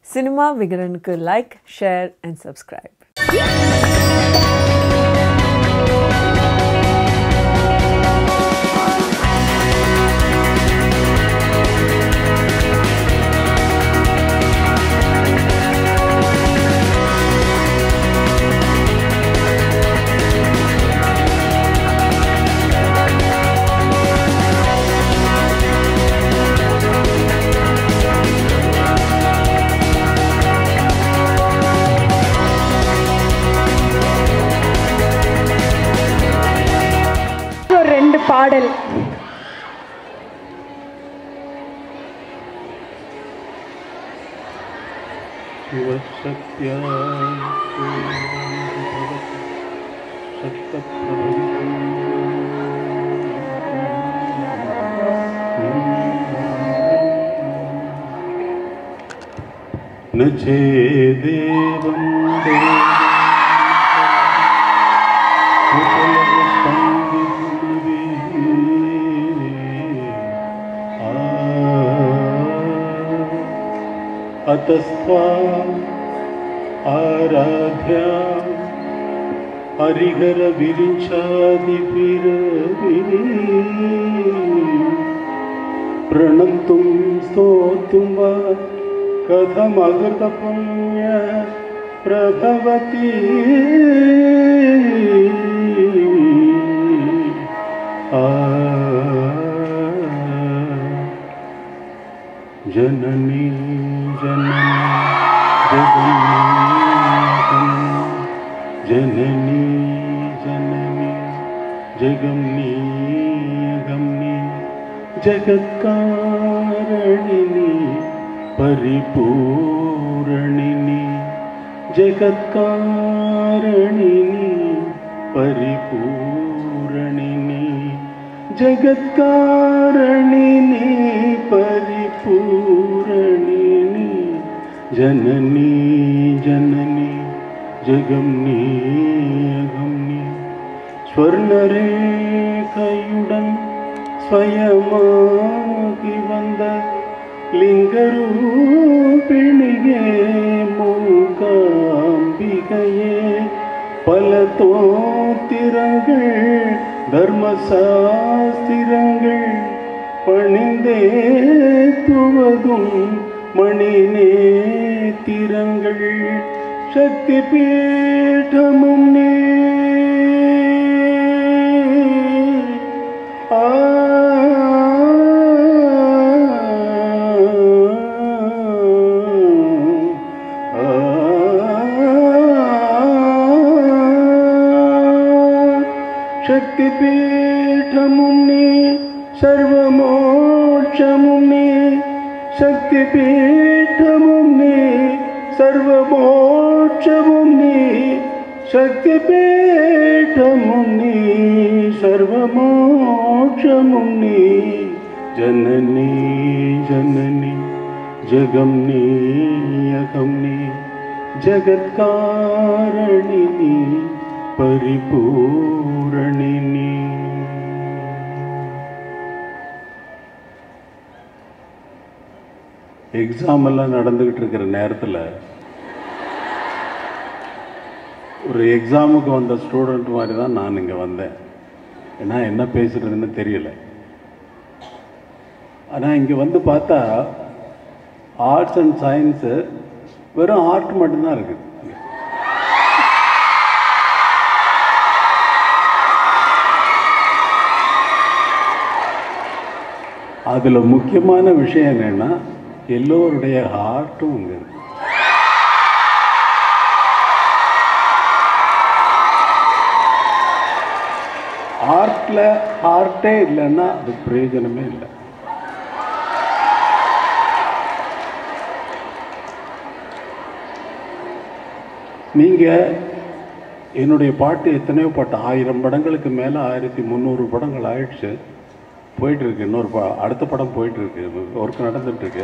Cinema விகடனுக்கு like share and subscribe ஒரு ரெண்டு பாடல் शिवशक्त्या न चेदेवं अतस्त्वा आराध्या हरिहरविरिञ्चादिभिरवि प्रणन्तुं स्तोतुं वा कथमगतपुण्य प्रभवति आ जननी जननी जगन्नी जननी जगन्नी अगम्नी जगत्कारणिनी परिपूरणिनी जगत्कारणिनी परिपूरणिनी जगत्कारणिनी परिपूरणिनी जननी जननी जगम्नी अगम्नी ஸ்வர்ணரேகையுடன் ஸ்வயமாகி வந்த லிங்கரூபிணியே மூகாம்பிகையே பல தோத்திரங்கள் தர்மசாஸ்திரங்கள் பணிந்தே துவதும் மணி நேத்திரங்கள் சக்தி பீഠமும் நீ ஆ சக்தி பீఠமும் நீ சர்வமோட்சமும் நீ சக்தி பீఠமும் நீ சர்வமோட்சமும் நீ சக்தி பீఠமும் நீ சர்வமோட்சமும் நீ ஜனனி ஜனனி ஜகம் நீ அகம் நீ ஜகத்காரணினி பரிபூரணினி எக்ஸாம் எல்லாம் நடந்துக்கிட்டு இருக்கிற நேரத்தில் ஒரு எக்ஸாமுக்கு வந்த ஸ்டூடெண்ட் மாதிரி தான் நான் இங்கே வந்தேன் ஏன்னா என்ன பேசுறதுன்னு தெரியல ஆனால் இங்கே வந்து பார்த்தா ஆர்ட்ஸ் அண்ட் சயின்ஸு வெறும் ஆர்ட் மட்டும்தான் இருக்குது அதில் முக்கியமான விஷயம் என்னென்னா எல்லோருடைய ஹார்ட்டும் இங்கே இருக்கு ஆர்ட்டில் ஹார்ட்டே இல்லைன்னா அது பிரயோஜனமே இல்லை நீங்கள் என்னுடைய பாட்டு எத்தனையோ பாட்டு ஆயிரம் படங்களுக்கு மேலே ஆயிரத்தி முந்நூறு படங்கள் ஆயிடுச்சு போயிட்டுருக்கு இன்னொரு ப அடுத்த படம் போயிட்டுருக்கு ஒர்க் நடந்துட்டுருக்கு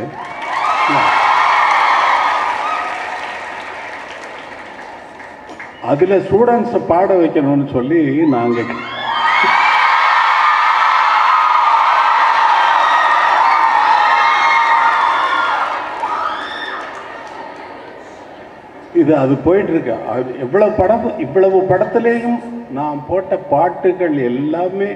அதில் ஸ்டூடெண்ட்ஸை பாட வைக்கணும்னு சொல்லி நாங்கள் இது அது போயிட்டு இருக்கு அது எவ்வளவு படம் இவ்வளவு படத்துலேயும் நான் போட்ட பாட்டுகள் எல்லாமே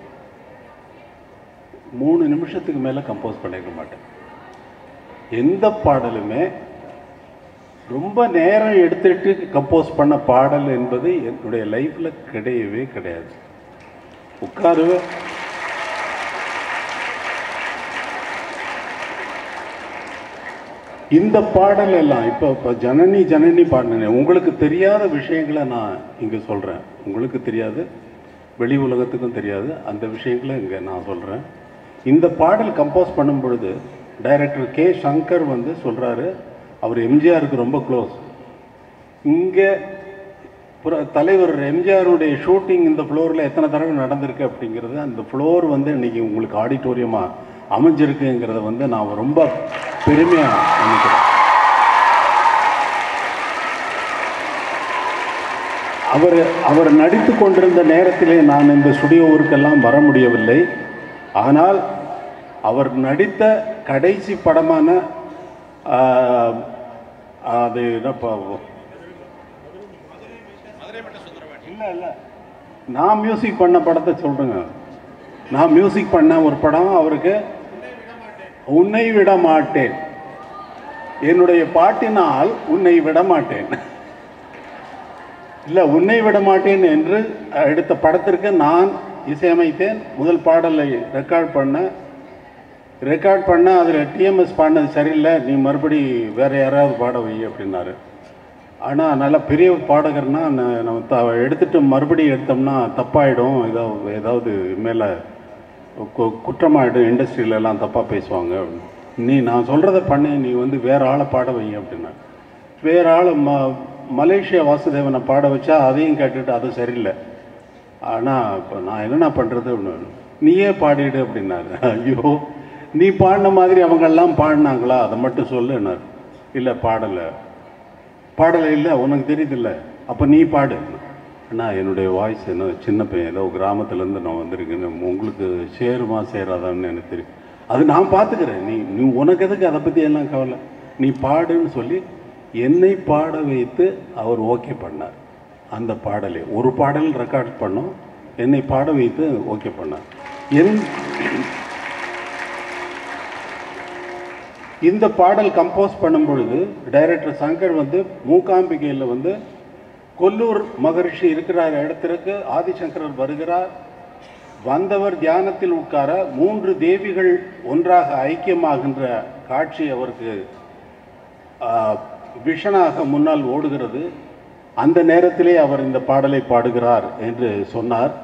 மூணு நிமிஷத்துக்கு மேலே கம்போஸ் பண்ணிருக்க மாட்டேன் எந்த பாடலுமே ரொம்ப நேரம் எடுத்துட்டு கம்போஸ் பண்ண பாடல் என்பது என்னுடைய லைஃப்பில் கிடையவே கிடையாது உட்காருவேன் இந்த பாடல் எல்லாம் இப்போ இப்போ ஜனனி ஜனனி பாடினேன் உங்களுக்கு தெரியாத விஷயங்களை நான் இங்கே சொல்கிறேன் உங்களுக்கு தெரியாது வெளி உலகத்துக்கும் தெரியாது அந்த விஷயங்களை இங்கே நான் சொல்கிறேன் இந்த பாடல் கம்போஸ் பண்ணும் பொழுது டைரக்டர் கே சங்கர் வந்து சொல்கிறாரு அவர் எம்ஜிஆருக்கு ரொம்ப க்ளோஸ் இங்கே புற- தலைவர் எம்ஜிஆருடைய ஷூட்டிங் இந்த ஃப்ளோரில் எத்தனை தடவை நடந்திருக்கு அப்படிங்கிறது அந்த ஃப்ளோர் வந்து இன்னைக்கு உங்களுக்கு ஆடிட்டோரியமாக அமைஞ்சிருக்குங்கிறத வந்து நான் ரொம்ப பெருமையாக நினைக்கிறேன் அவர் அவர் நடித்து கொண்டிருந்த நேரத்திலே நான் இந்த ஸ்டுடியோவிற்கெல்லாம் வர முடியவில்லை ஆனால் அவர் நடித்த கடைசி படமான ஆஹ், அது என்னப்பா இல்லை இல்லை நான் மியூசிக் பண்ண படத்தை சொல்கிறேங்க நான் மியூசிக் பண்ண ஒரு படம் அவருக்கு உன்னை விட மாட்டேன் என்னுடைய பாட்டினால் உன்னை விட மாட்டேன் இல்லை உன்னை விட மாட்டேன் என்று எடுத்த படத்திற்கு நான் இசையமைத்தேன் முதல் பாடலை ரெக்கார்ட் பண்ண ரெக்கார்ட் பண்ண அதில் டிஎம்எஸ் பாடினது சரியில்லை நீ மறுபடி வேற யாராவது பாட வை அப்படின்னாரு ஆனால் நல்ல பெரிய பாடகர்னா ந- நம்ம த எடுத்துட்டு மறுபடியும் எடுத்தோம்னா தப்பாயிடும் ஏதாவது ஏதாவது மேலே கு- குற்றமாயிடும் இண்டஸ்ட்ரியில எல்லாம் தப்பாக பேசுவாங்க அப்படின்னு. நீ நான் சொல்கிறத பண்ணி நீ வந்து வேற ஆளை பாட வை அப்படின்னா வேற ஆள் ம மலேசியா வாசுதேவனை பாட வச்சா அதையும் கேட்டுட்டு அது சரியில்லை ஆனால் இப்போ நான் என்னண்ணா பண்ணுறது அப்படின்னு நீயே பாடிடு அப்படின்னாரு ஐயோ நீ பாடின மாதிரி அவங்கெல்லாம் பாடினாங்களா அதை மட்டும் சொல்லுன்னாரு இல்லை பாடலை பாடலை இல்லை உனக்கு தெரியுதில்ல அப்போ நீ பாடு அண்ணா என்னுடைய வாய்ஸ் என்ன சின்ன பையன் ஏதோ கிராமத்துலேருந்து நான் வந்திருக்கேன்னு உங்களுக்கு சேருமா சேராதான்னு எனக்கு தெரியும் அது நான் பார்த்துக்கிறேன் நீ நீ உனக்கு எதுக்கு அதை பற்றி எல்லாம் கவலை நீ பாடுன்னு சொல்லி என்னை பாட வைத்து அவர் ஓகே பண்ணார் அந்த பாடலை ஒரு பாடல் ரெக்கார்ட் பண்ணோம் என்னை பாட வைத்து ஓகே பண்ணார் என் இந்த பாடல் கம்போஸ் பண்ணும் பொழுது டைரக்டர் சங்கர் வந்து மூகாம்பிகையில் வந்து கொல்லூர் மகரிஷி இருக்கிறார் இடத்திற்கு ஆதிசங்கரர் வருகிறார் வந்தவர் தியானத்தில் உட்கார மூன்று தேவிகள் ஒன்றாக ஐக்கியமாகின்ற காட்சி அவருக்கு ஆஹ், விஷனாக முன்னால் ஓடுகிறது அந்த நேரத்திலே அவர் இந்த பாடலை பாடுகிறார் என்று சொன்னார்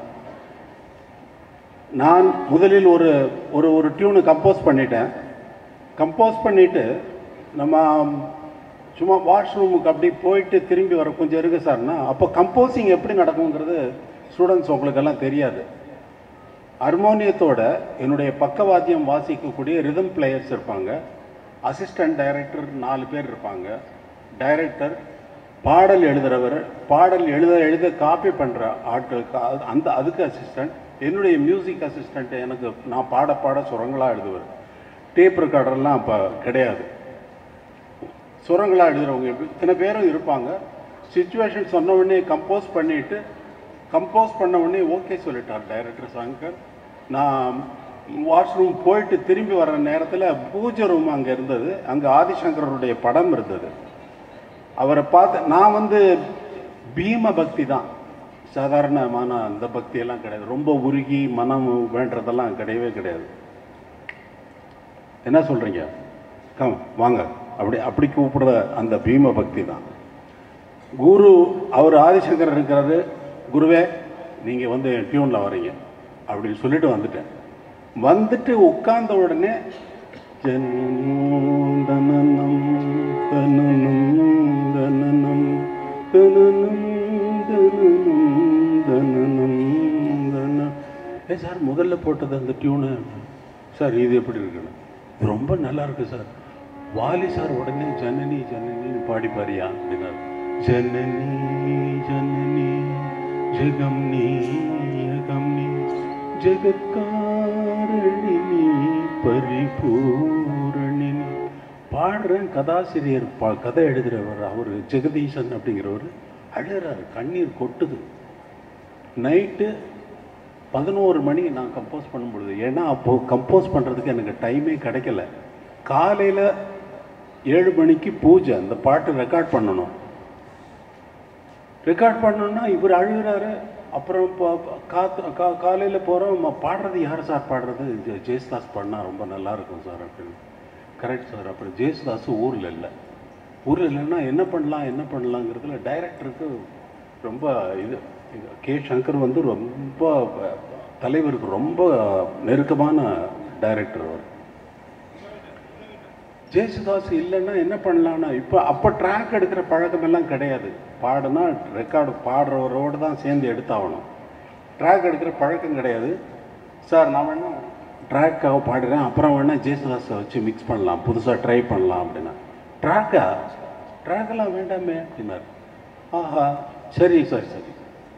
நான் முதலில் ஒரு ஒரு ஒரு டியூனை கம்போஸ் பண்ணிட்டேன் கம்போஸ் பண்ணிட்டு நம்ம சும்மா வாஷ்ரூமுக்கு அப்படி போயிட்டு திரும்பி வர கொஞ்சம் இருக்கு சார்னா அப்போ கம்போசிங் எப்படி நடக்குங்கிறது ஸ்டூடெண்ட்ஸ் உங்களுக்கெல்லாம் தெரியாது ஹார்மோனியத்தோட என்னுடைய பக்கவாத்தியம் வாசிக்கக்கூடிய ரிதம் பிளேயர்ஸ் இருப்பாங்க அசிஸ்டன்ட் டைரக்டர் நாலு பேர் இருப்பாங்க டைரக்டர் பாடல் எழுதுறவர் பாடல் எழுத எழுத காப்பி பண்ணுற ஆட்களுக்கு அது- அந்த அதுக்கு அசிஸ்டன்ட் என்னுடைய மியூசிக் அசிஸ்டண்ட் எனக்கு நான் பாட பாட சுரங்களாக எழுதுவார் டேப் ரெக்கார்டர்லாம் அப்போ கிடையாது சுரங்களாக எழுதுறவங்க எப்படி இத்தனை பேரும் இருப்பாங்க சுச்சுவேஷன் சொன்ன உடனே கம்போஸ் பண்ணிட்டு கம்போஸ் பண்ண உடனே ஓகே சொல்லிட்டார் டைரக்டர் சங்கர் நான் வாஷ்ரூம் போயிட்டு திரும்பி வர நேரத்தில் பூஜை ரூம் அங்கே இருந்தது அங்கே ஆதிசங்கரருடைய படம் இருந்தது அவரை பார்த்து நான் வந்து பீம பக்தி தான் சாதாரணமான அந்த பக்தியெல்லாம் கிடையாது ரொம்ப உருகி மனம் வேண்டதெல்லாம் கிடையவே கிடையாது என்ன சொல்றீங்க கம் வாங்க அப்படி அப்படி கூப்பிடுற அந்த பீம பக்தி தான் குரு அவர் ஆதிசங்கர் இருக்கிறாரு குருவே நீங்கள் வந்து டியூனில் வரீங்க அப்படின்னு சொல்லிட்டு வந்துட்டேன் வந்துட்டு உட்கார்ந்த உடனே ஜனனம் தனனம் தனனம் தனனம் தனனம் தனனம் தனனம் தனனம் ஏ சார் முதல்ல போட்டது அந்த டியூனு சார் இது எப்படி இருக்குன்னு இது ரொம்ப நல்லா இருக்கு சார் வாலி சார் உடனே ஜனனி ஜனனின்னு பாடி பாரியா அப்படின்னாரு ஜனனி ஜனனி ஜெகம் நீ யகம் நீ ஜெகத்காரணினி பரிபூரணினி பாடுறேன் கதாசிரியர் பா கதை எழுதுகிறவர் அவர் ஜெகதீசன் அப்படிங்கிறவர் அழுகிறாரு கண்ணீர் கொட்டுது நைட்டு பதினோரு மணி நான் கம்போஸ் பண்ணும் பொழுது ஏன்னா அப்போது கம்போஸ் பண்ணுறதுக்கு எனக்கு டைமே கிடைக்கல காலையில் ஏழு மணிக்கு பூஜை அந்த பாட்டு ரெக்கார்ட் பண்ணணும் ரெக்கார்ட் பண்ணணும்னா இவர் அழுகிறாரு அப்புறம் இப்போ காத்து கா காலையில் போகிறோம் பாடுறது யார் சார் பாடுறது ஜெ- ஜெயசுதாஸ் பாடினா ரொம்ப நல்லா இருக்கும் சார் அப்படின்னு கரெக்ட் சார் அப்புறம் ஜெயசுதாஸ் ஊரில் இல்லை ஊரில் இல்லைன்னா என்ன பண்ணலாம் என்ன பண்ணலாங்கிறதுல டைரக்டருக்கு ரொம்ப இது இது கே சங்கர் வந்து ரொம்ப தலைவருக்கு ரொம்ப நெருக்கமான டைரக்டர் அவர் ஜேசுதாஸ் இல்லைன்னா என்ன பண்ணலான்னா இப்போ அப்போ ட்ராக் எடுக்கிற பழக்கமெல்லாம் கிடையாது பாடுனா ரெக்கார்டு பாடுறவரோடு தான் சேர்ந்து எடுத்தாகணும் ட்ராக் எடுக்கிற பழக்கம் கிடையாது சார் நான் வேணா ட்ராக்காக பாடுறேன் அப்புறம் வேணா ஜேசுதாஸை வச்சு மிக்ஸ் பண்ணலாம் புதுசாக ட்ரை பண்ணலாம் அப்படின்னா ட்ராக்கா ட்ராக்கெல்லாம் வேண்டாமே அப்படின்னாரு ஆஹா சரி சார் சரி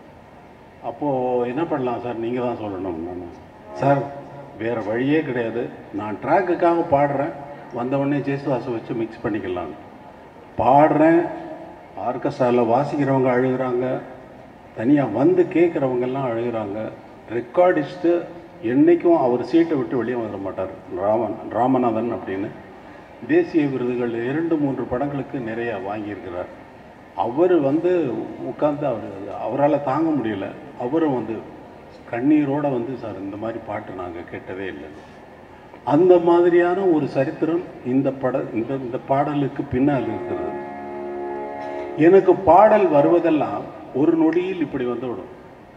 அப்போது என்ன பண்ணலாம் சார் நீங்கள் தான் சொல்லணும் நான் சார் வேறு வழியே கிடையாது நான் ட்ராக்குக்காக பாடுறேன் வந்தவொடனே ஜேசுதாஸை வச்சு மிக்ஸ் பண்ணிக்கலாம் பாடுறேன் ஆர்கெஸ்ட்ராவில் வாசிக்கிறவங்க அழுகுறாங்க தனியாக வந்து கேட்குறவங்கெல்லாம் அழுகுறாங்க ரெக்கார்டிஸ்ட்டு என்றைக்கும் அவர் சீட்டை விட்டு வெளியே வர மாட்டார் ராமன் ராமநாதன் அப்படின்னு தேசிய விருதுகள் இரண்டு மூன்று படங்களுக்கு நிறைய வாங்கியிருக்கிறார் அவர் வந்து உட்கார்ந்து அவர் அவரால் தாங்க முடியல அவரும் வந்து கண்ணீரோட வந்து சார் இந்த மாதிரி பாட்டு நாங்கள் கேட்டதே இல்லை அந்த மாதிரியான ஒரு சரித்திரம் இந்த பட இந்த இந்த பாடலுக்கு பின்னால் இருக்கிறது எனக்கு பாடல் வருவதெல்லாம் ஒரு நொடியில் இப்படி வந்துவிடும்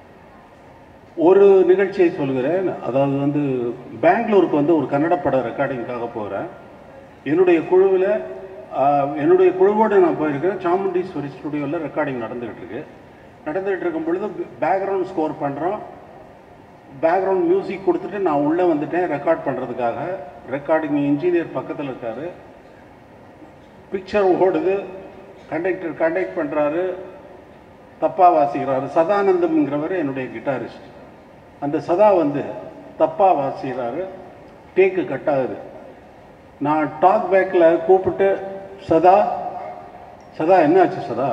ஒரு நிகழ்ச்சியை சொல்கிறேன் அதாவது வந்து பெங்களூருக்கு வந்து ஒரு கன்னட பட ரெக்கார்டிங்காக போகிறேன் என்னுடைய குழுவில் என்னுடைய குழுவோடு நான் போயிருக்கேன் சாமுண்டீஸ்வரி ஸ்டுடியோவில் ரெக்கார்டிங் நடந்துகிட்டு இருக்கு நடந்துகிட்டு இருக்கும் பொழுது பேக்ரவுண்ட் ஸ்கோர் பண்ணுறோம் பேக்ரவுண்ட் மியூசிக் கொடுத்துட்டு நான் உள்ளே வந்துட்டேன் ரெக்கார்ட் பண்ணுறதுக்காக ரெக்கார்டிங் இன்ஜினியர் பக்கத்தில் இருக்காரு பிக்சர் ஓடுது கண்டக்டர் கண்டக்ட் பண்ணுறாரு தப்பாக வாசிக்கிறாரு சதானந்தம்ங்கிறவர் என்னுடைய கிட்டாரிஸ்ட் அந்த சதா வந்து தப்பாக வாசிக்கிறாரு டேக்கு கட் ஆகுது நான் டாக் பேக்கில் கூப்பிட்டு சதா சதா என்னாச்சு சதா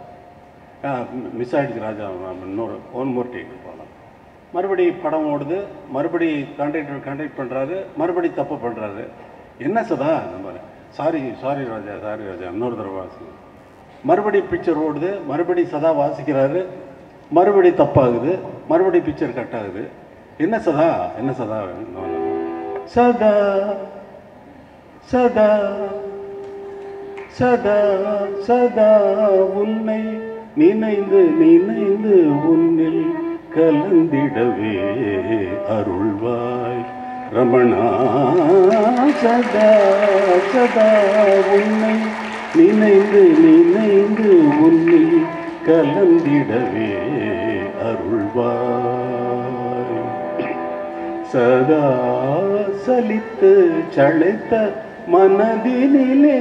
மிஸ் ஆகிடுச்சு ராஜா நம்ம இன்னொரு ஒன் மோர் டேக் போகலாம் மறுபடி படம் ஓடுது மறுபடி கான்ட்ராக்டர் கான்டாக்ட் பண்ணுறாரு மறுபடி தப்பு பண்ணுறாரு என்ன சதா இந்த மாதிரி sorry sorry Raja sorry Raja இன்னொரு தடவை வாசி மறுபடி பிக்சர் ஓடுது மறுபடி சதா வாசிக்கிறாரு மறுபடி தப்பாகுது மறுபடி பிக்சர் கட் ஆகுது என்ன சதா என்ன சதா சதா சதா சதா சதா உன்னை நினைந்து நினைந்து உன்னில் கலந்திடவே அருள்வாய் ரமணா சதா சதா உன்னை நினைந்து நினைந்து உன்னில் கலந்திடவே அருள்வாய் சதா சலித்து சளைத்த மனதினிலே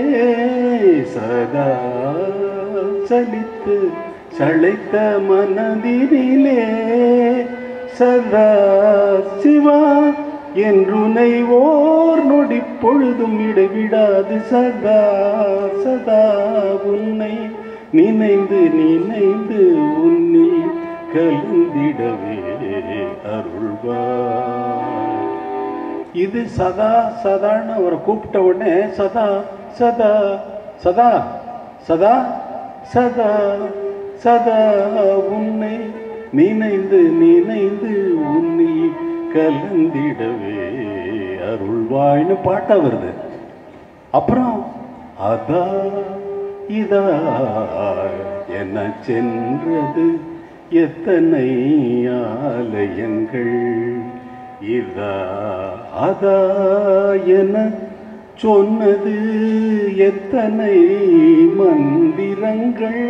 சதா சலித்து சளைத்த மனதினிலே சதா சிவா என்றுனை ஓர் நொடி பொழுதும் இடைவிடாது சதா சதா உன்னை நினைந்து நினைந்து உன்னில் கலந்திடவே அருள்வாய் இது சதா சதான்னு அவரை கூப்பிட்ட உடனே சதா சதா சதா சதா சதா சதா உன்னை நினைந்து நினைந்து உன்னை கலந்திடவே அருள்வாய்னு பாட்டா வருது அப்புறம் அதா இதா என சென்றது எத்தனை ஆலயங்கள் இதா அதா என சொன்னது எத்தனை மந்திரங்கள்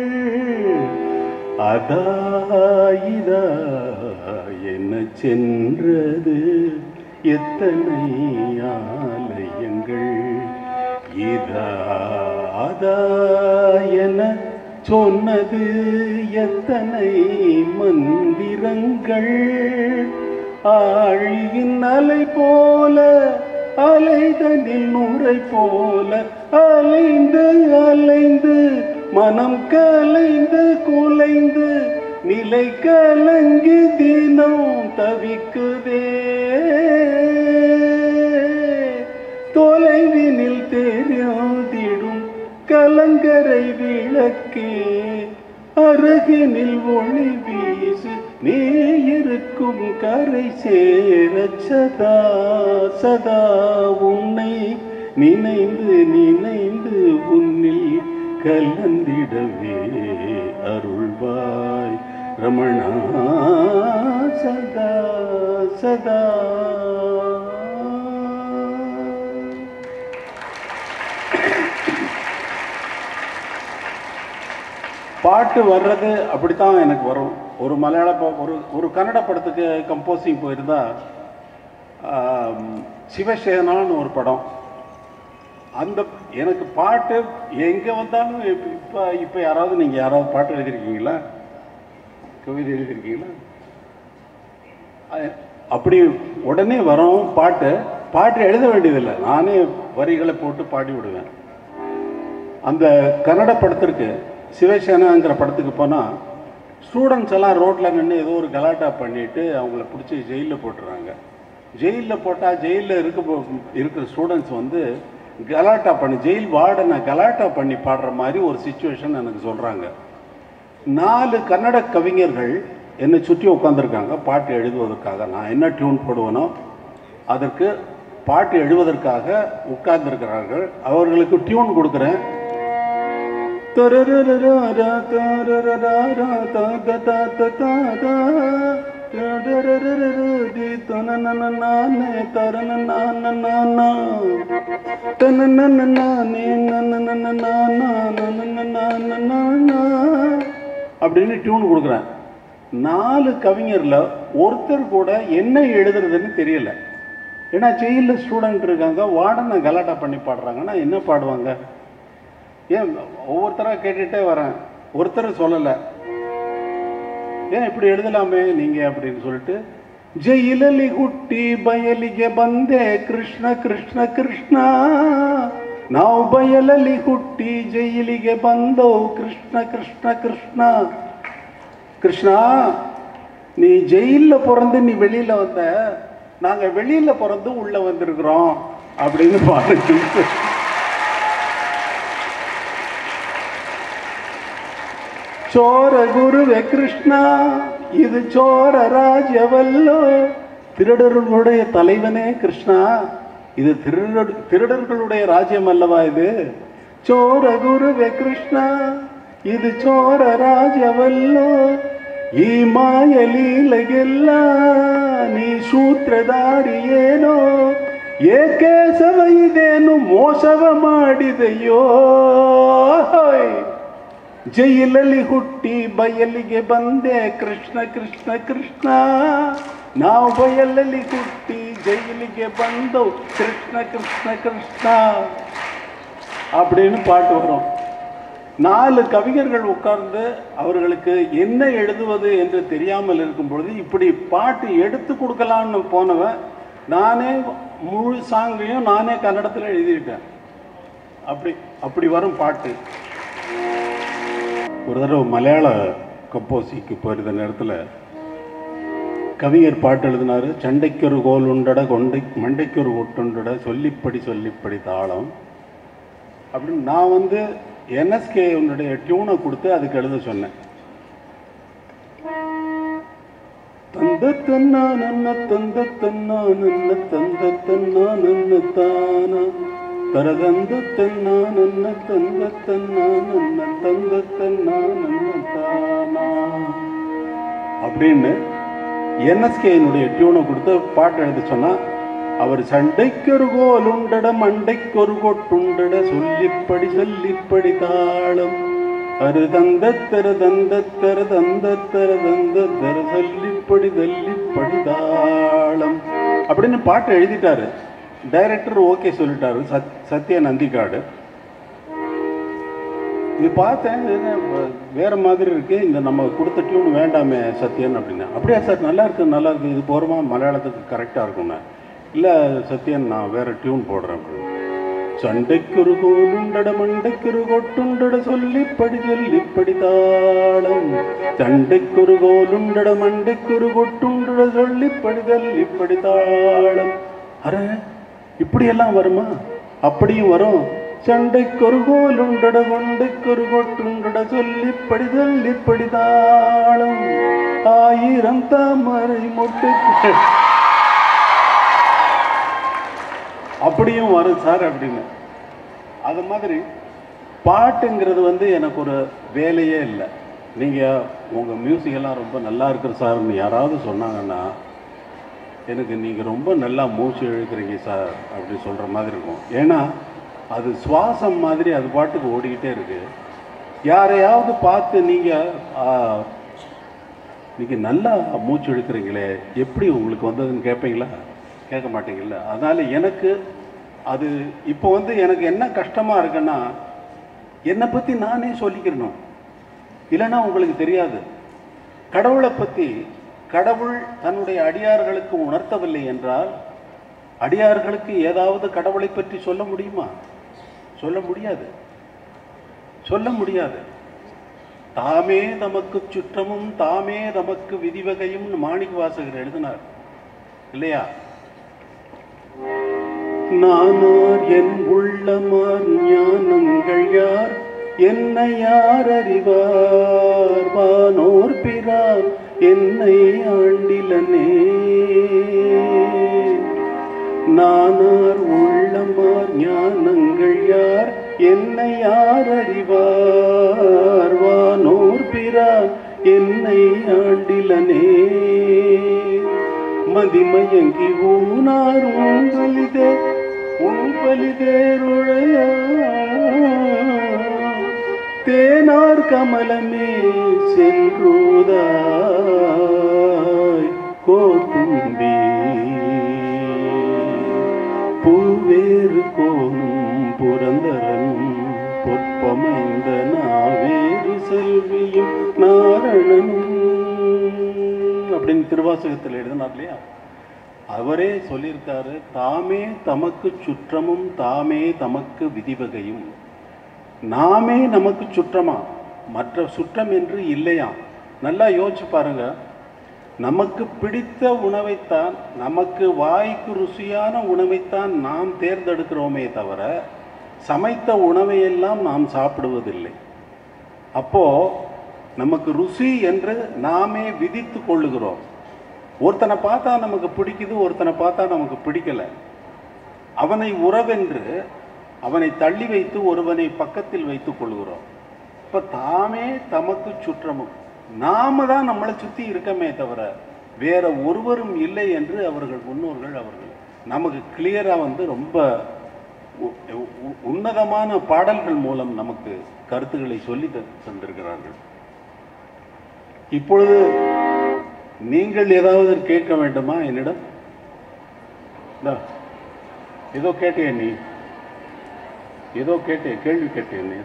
அதா இதா என்ன சென்றது எத்தனை ஆலயங்கள் இதா அதா என சொன்னது எத்தனை மந்திரங்கள் ஆழியின் அலை போல அலைதனில் நூரை போல அலைந்து அலைந்து மனம் கலைந்து குலைந்து நிலை கலங்கி தினம் தவிக்குதே தொலைவினில் தெரியாதிடும் கலங்கரை விளக்கே அருகினில் ஒளி வீசு நீ இருக்கும் கரை சேர சதா சதா உன்னை நினைந்து நினைந்து உன்னில் கலந்திடவே அருள்வாய் ரமணா சதா சதா பாட்டு வர்றது அப்படித்தான் எனக்கு வரும் ஒரு மலையாள ப- ஒரு ஒரு கன்னட படத்துக்கு கம்போசிங் போயிருந்தா ஆம், சிவசேனான்னு ஒரு படம் அந்த எனக்கு பாட்டு எங்கே வந்தாலும் இப்போ இப்போ இப்போ யாராவது நீங்கள் யாராவது பாட்டு எழுதியிருக்கீங்களா கவிதை எழுதியிருக்கீங்களா அ- அப்படி உடனே வரும் பாட்டு பாட்டு எழுத வேண்டியதில்லை நானே வரிகளை போட்டு பாடி விடுவேன் அந்த கன்னட படத்திற்கு சிவசேனாங்கிற படத்துக்கு போனால் ஸ்டூடெண்ட்ஸ் எல்லாம் ரோட்டில் நின்று ஏதோ ஒரு கலாட்டா பண்ணிட்டு அவங்கள பிடிச்சி ஜெயிலில் போட்டுறாங்க ஜெயிலில் போட்டால் ஜெயிலில் இருக்க போ- இருக்கிற ஸ்டூடெண்ட்ஸ் வந்து கலாட்டா பண்ணி ஜெயில் வார்டனை கலாட்டா பண்ணி பாடுற மாதிரி ஒரு சுச்சுவேஷன் எனக்கு சொல்கிறாங்க நாலு கன்னட கவிஞர்கள் என்னை சுற்றி உட்காந்துருக்காங்க பாட்டு எழுதுவதற்காக நான் என்ன டியூன் போடுவேனோ அதற்கு பாட்டு எழுதுவதற்காக உட்கார்ந்திருக்கிறார்கள் அவர்களுக்கு டியூன் கொடுக்குறேன் தரரரரரா, தரரரரா, ததததததா, தரரரரரதி, தனனனனானே, தரனனனனானா, தனனனனானே, நனனனனானா, நனனனனானா. அப்படின்னு டியூன் கொடுக்குறேன் நாலு கவிஞர்ல ஒருத்தர் கூட என்ன எழுதுறதுன்னு தெரியல ஏன்னா ஜெயிலில் ஸ்டூடெண்ட் இருக்காங்க வார்டனை கலாட்டா பண்ணி பாடுறாங்கன்னா என்ன பாடுவாங்க ஏன் ஒவ்வொருத்தராக கேட்டுட்டே வரேன் ஒருத்தர் சொல்லலை ಏನ್ ಇಪ್ಪಡಿ எழுதலாமே நீங்க அப்படின்னு சொல்லிட்டு ಜೈಲಲ್ಲಿ ಹುಟ್ಟಿ ಬಯಲಿಗೆ ಬಂದೆ ಕೃಷ್ಣ ಕೃಷ್ಣ ಕೃಷ್ಣ ನಾವು ಬಯಲಲ್ಲಿ ಹುಟ್ಟಿ ಜೈಲಿಗೆ ಬಂದವು ಕೃಷ್ಣ ಕೃಷ್ಣ ಕೃಷ್ಣ கிருஷ்ணா நீ ஜெயிலில் பிறந்து நீ வெளியில வந்த நாங்க வெளியில பிறந்து உள்ள வந்திருக்கிறோம் அப்படின்னு பாடுச்சு சோர குருவே கிருஷ்ணா இது சோர ராஜ்யவல்லோ திருடர்களுடைய தலைவனே கிருஷ்ணா இது திருடர் திருடர்களுடைய ராஜ்யம் அல்லவா இது சோர குருவே கிருஷ்ணா இது ಚೋರ ರಾಜವಲ್ಲೋ ಈ ಮಾಯ ಲೀಲೆಗೆಲ್ಲ ನೀ ಸೂತ್ರಧಾರಿಯೇನೋ ಏಕೇಶವ ಇದೇನು ಮೋಸವ ಮಾಡಿದೆಯೋ ಹೋಯ್. ಜೈಲಲ್ಲಿ ಹುಟ್ಟಿ ಬಯಲಿಗೆ ಬಂದೆ ಕೃಷ್ಣ ಕೃಷ್ಣ ಕೃಷ್ಣ ನಾವು ಬಯಲಲ್ಲಿ ಹುಟ್ಟಿ ಜೈಲಿಗೆ ಬಂದವು ಕೃಷ್ಣ ಕೃಷ್ಣ ಕೃಷ್ಣ அப்படின்னு பாட்டு வரும் நாலு கவிஞர்கள் உட்கார்ந்து அவர்களுக்கு என்ன எழுதுவது என்று தெரியாமல் இருக்கும் பொழுது இப்படி பாட்டு எடுத்து கொடுக்கலான்னு போனவன் நானே முழு சாங்கையும் நானே கன்னடத்தில் எழுதிட்டேன் அப்படி அப்படி வரும் பாட்டு ஒரு தடவை மலையாள கம்போசிக்கு போயிருந்த நேரத்தில் கவிஞர் பாட்டு எழுதினாரு சண்டைக்கொரு கோல் உண்டட கொண்டை மண்டைக்கொரு ஒட்டுண்டட சொல்லிப்படி சொல்லிப்படி தாளம் அப்படின்னு நான் வந்து என்எஸ்கே உன்னுடைய டியூனை கொடுத்து அதுக்கு எழுத சொன்னேன் தந்த தன்னா நன்ன தந்த தன்னா நன்ன தந்த தன்னா நன்ன தானா தரதந்த தன்னா நன்ன தந்த தன்னா நன்ன தந்த தன்னா நன்ன தானா அப்படின்னு என்எஸ்கேனுடைய டியூனை கொடுத்து பாட்டு எழுத சொன்னா அவர் சண்டைக்கொரு கோல் உண்டட மண்டைக்கொரு கொட்டுண்டட சொல்லிப்படி சொல்லிப்படி தாளம் அரு தந்த தர தந்த தர தந்த தர தந்த தர சொல்லிப்படி தள்ளிப்படி தாளம் அப்படின்னு பாட்டு எழுதிட்டாரு டைரக்டர் ஓகே சொல்லிட்டாரு சத் சத்யா நந்திகாடு இது பார்த்தேன் இது என்ன வ- வேற மாதிரி இருக்கு இந்த நம்ம கொடுத்த டியூன் வேண்டாமே சத்யன் அப்படின்னா அப்படியா சார் நல்லா இருக்கு நல்லா இருக்கு இது போகிறோமா மலையாளத்துக்கு கரெக்டாக இருக்கும்ண்ணே இல்லை சத்யன் நான் வேற டியூன் போடுறேன் அப்படின்னு. சண்டைக்குரு கோலுண்டட மண்டைக்குரு கொட்டுண்டட சொல்லிப்படி சொல்லிப்படி தாளம் சண்டைக்குரு கோலுண்டட மண்டைக்குரு கொட்டுண்டட சொல்லிப்படி சொல்லிப்படி தாளம் அரே இப்படியெல்லாம் வருமா அப்படியும் வரும் சண்டைக்கொரு கோலுண்டட மண்டைக்கொரு கொட்டுண்டட சொல்லிப்படி சொல்லிப்படி தாளம் ஆயிரம் தாமரை மொட்டை அப்படியும் வரும் சார் அப்படின்னு அது மாதிரி பாட்டுங்கிறது வந்து எனக்கு ஒரு வேலையே இல்லை நீங்கள் உங்கள் மியூசிக் எல்லாம் ரொம்ப நல்லா இருக்குது சார்னு யாராவது சொன்னாங்கன்னா எனக்கு நீங்கள் ரொம்ப நல்லா மூச்சு இழுக்கிறீங்க சார் அப்படி சொல்கிற மாதிரி இருக்கும் ஏன்னா அது சுவாசம் மாதிரி அது பாட்டுக்கு ஓடிக்கிட்டே இருக்கு யாரையாவது பார்த்து நீங்கள் நீங்கள் நல்லா மூச்சு இழுக்கிறீங்களே எப்படி உங்களுக்கு வந்ததுன்னு கேட்பீங்களா கேட்க மாட்டீங்கல்ல அதனால் எனக்கு அது இப்போ வந்து எனக்கு என்ன கஷ்டமாக இருக்குன்னா என்னை பற்றி நானே சொல்லிக்கிறணும் இல்லைன்னா உங்களுக்கு தெரியாது கடவுளை பற்றி கடவுள் தன்னுடைய அடியார்களுக்கு உணர்த்தவில்லை என்றால் அடியார்களுக்கு ஏதாவது கடவுளை பற்றி சொல்ல முடியுமா சொல்ல முடியாது சொல்ல முடியாது தாமே தமக்கு சுற்றமும் தாமே தமக்கு விதிவகையும் மாணிக்க வாசகர் எழுதினார் இல்லையா நானார் என் உள்ளமார் ஞானங்கள் யார் என்னை யார் அறிவார் வானோர் பிறார் என்னை ஆண்டிலனே நானார் உள்ளமார் ஞானங்கள் யார் என்னை யார் அறிவார் வானோர் பிறார் என்னை ஆண்டிலனே மதிமயங்கி ஊனார் உங்களிதே உன்பலிதேருழைய தேனார் கமலமே சென்றோதாய் கோத்தும்பி பூவேறு கோணும் புரந்தரனும் பொற்பமைந்த நாவேறு செல்வியும் நாரணனும் அப்படின்னு திருவாசகத்தில் எழுதினார் இல்லையா அவரே சொல்லியிருக்காரு தாமே தமக்கு சுற்றமும் தாமே தமக்கு விதிவகையும் நாமே நமக்கு சுற்றமா மற்ற சுற்றம் என்று இல்லையா நல்லா யோசிச்சு பாருங்க நமக்கு பிடித்த உணவைத்தான் நமக்கு வாய்க்கு ருசியான உணவைத்தான் நாம் தேர்ந்தெடுக்கிறோமே தவிர சமைத்த உணவையெல்லாம் நாம் சாப்பிடுவதில்லை அப்போ நமக்கு ருசி என்று நாமே விதித்து கொள்ளுகிறோம் ஒருத்தனை பார்த்தா நமக்கு பிடிக்குது ஒருத்தனை பார்த்தா நமக்கு பிடிக்கல அவனை உறவென்று அவனை தள்ளி வைத்து ஒருவனை பக்கத்தில் வைத்துக் கொள்கிறோம் இப்ப தாமே தமக்கு சுற்றமும் நாம தான் நம்மளை சுத்தி இருக்கமே தவிர வேற ஒருவரும் இல்லை என்று அவர்கள் முன்னோர்கள் அவர்கள் நமக்கு கிளியரா வந்து ரொம்ப உ- உ- உன்னதமான பாடல்கள் மூலம் நமக்கு கருத்துக்களை சொல்லி த- தந்திருக்கிறார்கள் இப்பொழுது நீங்கள் ஏதாவது கேட்க வேண்டுமா என்னிடம் இந்தா, ஏதோ கேட்டிய நீ ஏதோ கேட்டே கேள்வி கேட்டிய நீ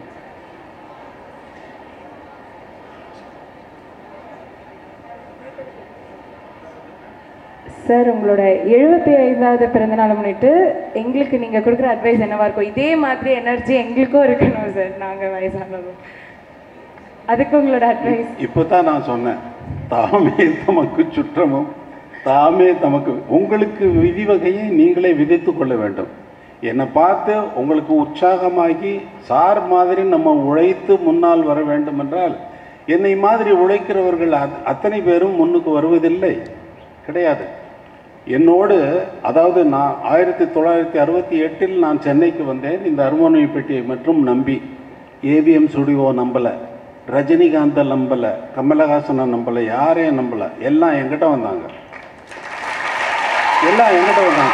சார் உங்களோட எழுபத்தி ஐந்தாவது பிறந்தநாளை முன்னிட்டு எங்களுக்கு நீங்கள் கொடுக்குற அட்வைஸ் என்னவா இருக்கும் இதே மாதிரி எனர்ஜி எங்களுக்கும் இருக்கணும் சார் நாங்கள் வயசானதும் அதுக்கு உங்களோட அட்வைஸ் இப்போ தான் நான் சொன்னேன் தாமே தமக்கு சுற்றமும் தாமே தமக்கு உங்களுக்கு விதி வகையை நீங்களே விதித்து கொள்ள வேண்டும் என்னை பார்த்து உங்களுக்கு உற்சாகமாகி சார் மாதிரி நம்ம உழைத்து முன்னால் வர வேண்டும் என்றால் என்னை மாதிரி உழைக்கிறவர்கள் அத்- அத்தனை பேரும் முன்னுக்கு வருவதில்லை கிடையாது என்னோடு அதாவது நான் ஆயிரத்தி தொள்ளாயிரத்தி அறுபத்தி எட்டில் நான் சென்னைக்கு வந்தேன் இந்த அருமோனிய பெட்டியை மற்றும் நம்பி ஏவிஎம் ஸ்டுடியோ நம்பலை ரஜினிகாந்த நம்பலை கமலஹாசனை நம்பலை யாரையும் நம்பலை எல்லாம் என்கிட்ட வந்தாங்க எல்லாம் என்கிட்ட வந்தாங்க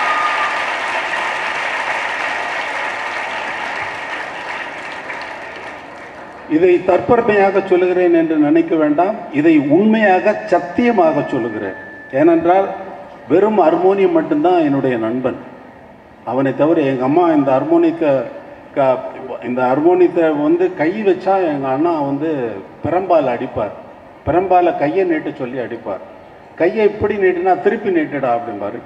இதை தற்பெருமையாக சொல்லுகிறேன் என்று நினைக்க வேண்டாம் இதை உண்மையாக சத்தியமாக சொல்லுகிறேன் ஏனென்றால் வெறும் ஹார்மோனியம் மட்டும்தான் என்னுடைய நண்பன் அவனை தவிர எங்கள் அம்மா இந்த ஹார்மோனியத்தை க இந்த ஹார்மோனியத்தை வந்து கை வச்சா எங்கள் அண்ணா வந்து பெரம்பால் அடிப்பார் பெரம்பால கையை நீட்ட சொல்லி அடிப்பார் கையை இப்படி நீட்டினா திருப்பி நீட்டுடா அப்படிம்பாரு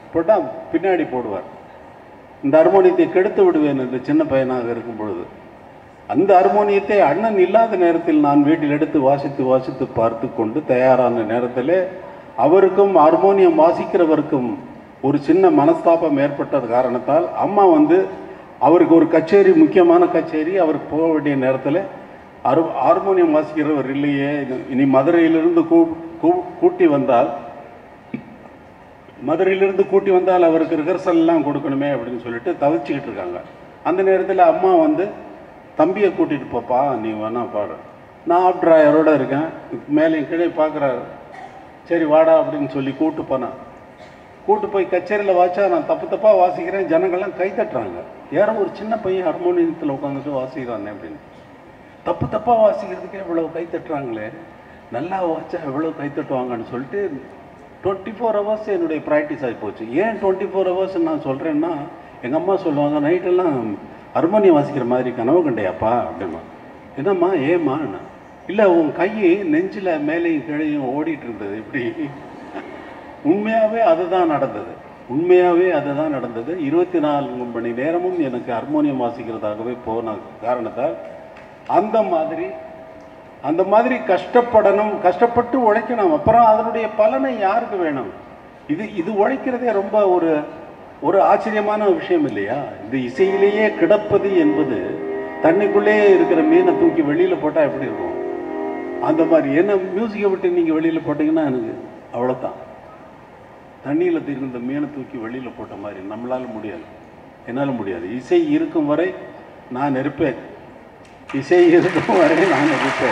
போட்டால் பின்னாடி போடுவார் இந்த ஹார்மோனியத்தை கெடுத்து விடுவேன் இந்த சின்ன பையனாக இருக்கும் பொழுது அந்த ஹார்மோனியத்தை அண்ணன் இல்லாத நேரத்தில் நான் வீட்டில் எடுத்து வாசித்து வாசித்து பார்த்து கொண்டு தயாரான நேரத்தில் அவருக்கும் ஹார்மோனியம் வாசிக்கிறவருக்கும் ஒரு சின்ன மனஸ்தாபம் ஏற்பட்டது காரணத்தால் அம்மா வந்து அவருக்கு ஒரு கச்சேரி முக்கியமான கச்சேரி அவருக்கு போக வேண்டிய நேரத்தில் ஹார் ஹார்மோனியம் வாசிக்கிறவர் இல்லையே இனி மதுரையிலிருந்து கூ கூ- கூட்டி வந்தால் மதுரையிலிருந்து கூட்டி வந்தால் அவருக்கு ரிஹர்சல் எல்லாம் கொடுக்கணுமே அப்படின்னு சொல்லிட்டு தவிச்சுக்கிட்டு இருக்காங்க அந்த நேரத்தில் அம்மா வந்து தம்பியை கூட்டிகிட்டு போப்பா நீ வேணா பாடு நான் ஆப் டிராயரோட இருக்கேன் மேலே கீழே பார்க்குறாரு சரி வாடா அப்படின்னு சொல்லி கூட்டு போனேன் கூட்டு போய் கச்சேரியில் வாச்சா நான் தப்பு தப்பாக வாசிக்கிறேன் ஜனங்கள்லாம் கை தட்டுறாங்க யாரோ ஒரு சின்ன பையன் ஹார்மோனியத்தில் உட்காந்துட்டு வாசிக்கிறானே அப்படின்னு தப்பு தப்பாக வாசிக்கிறதுக்கே இவ்வளோ கை தட்டுறாங்களே நல்லா வாச்சா எவ்வளோ கை தட்டுவாங்கன்னு சொல்லிட்டு டுவெண்ட்டி ஃபோர் ஹவர்ஸ் என்னுடைய ப்ராக்டிஸ் ஆகி போச்சு ஏன் டுவெண்ட்டி ஃபோர் ஹவர்ஸ் நான் சொல்கிறேன்னா எங்கள் அம்மா சொல்லுவாங்க நைட்டெல்லாம் ஹார்மோனியம் வாசிக்கிற மாதிரி கனவு கண்டையாப்பா அப்படிமா என்னம்மா ஏம்மா இல்லை உன் கை நெஞ்சில் மேலேயும் கீழையும் ஓடிட்டு இருந்தது இப்படி உண்மையாகவே அதுதான் நடந்தது உண்மையாகவே அதுதான் நடந்தது இருபத்தி நான்கு மணி நேரமும் எனக்கு ஹார்மோனியம் வாசிக்கிறதாகவே போன காரணத்தால் அந்த மாதிரி அந்த மாதிரி கஷ்டப்படணும் கஷ்டப்பட்டு உழைக்கணும் அப்புறம் அதனுடைய பலனை யாருக்கு வேணும் இது இது உழைக்கிறதே ரொம்ப ஒரு ஒரு ஆச்சரியமான விஷயம் இல்லையா இந்த இசையிலேயே கிடப்பது என்பது தண்ணிக்குள்ளேயே இருக்கிற மீனை தூக்கி வெளியில் போட்டால் எப்படி இருக்கும் அந்த மாதிரி என்ன மியூசிக்கை விட்டு நீங்கள் வெளியில் போட்டிங்கன்னா எனக்கு அவ்வளோதான் தண்ணியில் இருந்த மீனை தூக்கி வெளியில் போட்ட மாதிரி நம்மளால முடியாது என்னால் முடியாது இசை இருக்கும் வரை நான் இருப்பேன் இசை இருக்கும் வரை நான் இருப்பேன்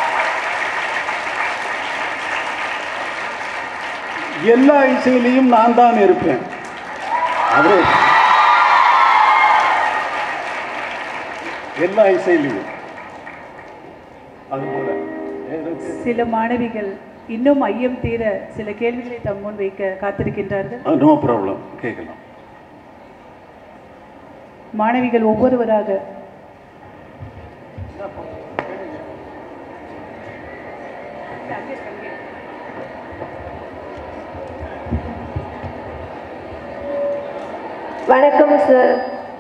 எல்லா இசையிலையும் நான் தான் இருப்பேன் அது எல்லா இசையிலையும் அதுபோல எனக்கு சில மாணவிகள் இன்னும் ஐயம் தீர சில கேள்விகளை தம் முன் வைக்க காத்திருக்கின்றார்கள் நோ ப்ராப்ளம் கேட்கலாம் மாணவிகள் ஒவ்வொருவராக வணக்கம் சார்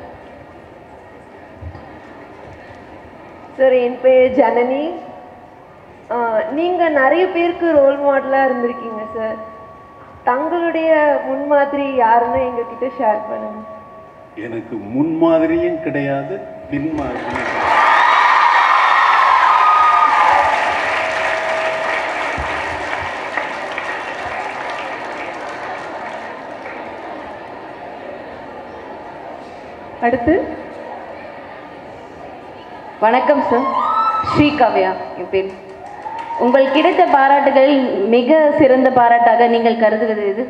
சார் என் பேர் ஜனனி ஆஹ், நீங்க நிறைய பேருக்கு ரோல் மாடலா இருந்திருக்கீங்க சார் தங்களுடைய முன்மாதிரி யாருன்னு எங்ககிட்ட ஷேர் பண்ணுங்க எனக்கு முன்மாதிரியும் கிடையாது பின்மாதிரியும் கிடையாது. அடுத்து வணக்கம் சார் ஸ்ரீ காவ்யா என் பேர் உங்களுக்கு கிடைத்த பாராட்டுகளில் மிக சிறந்த பாராட்டாக நீங்கள் கருதுவது எது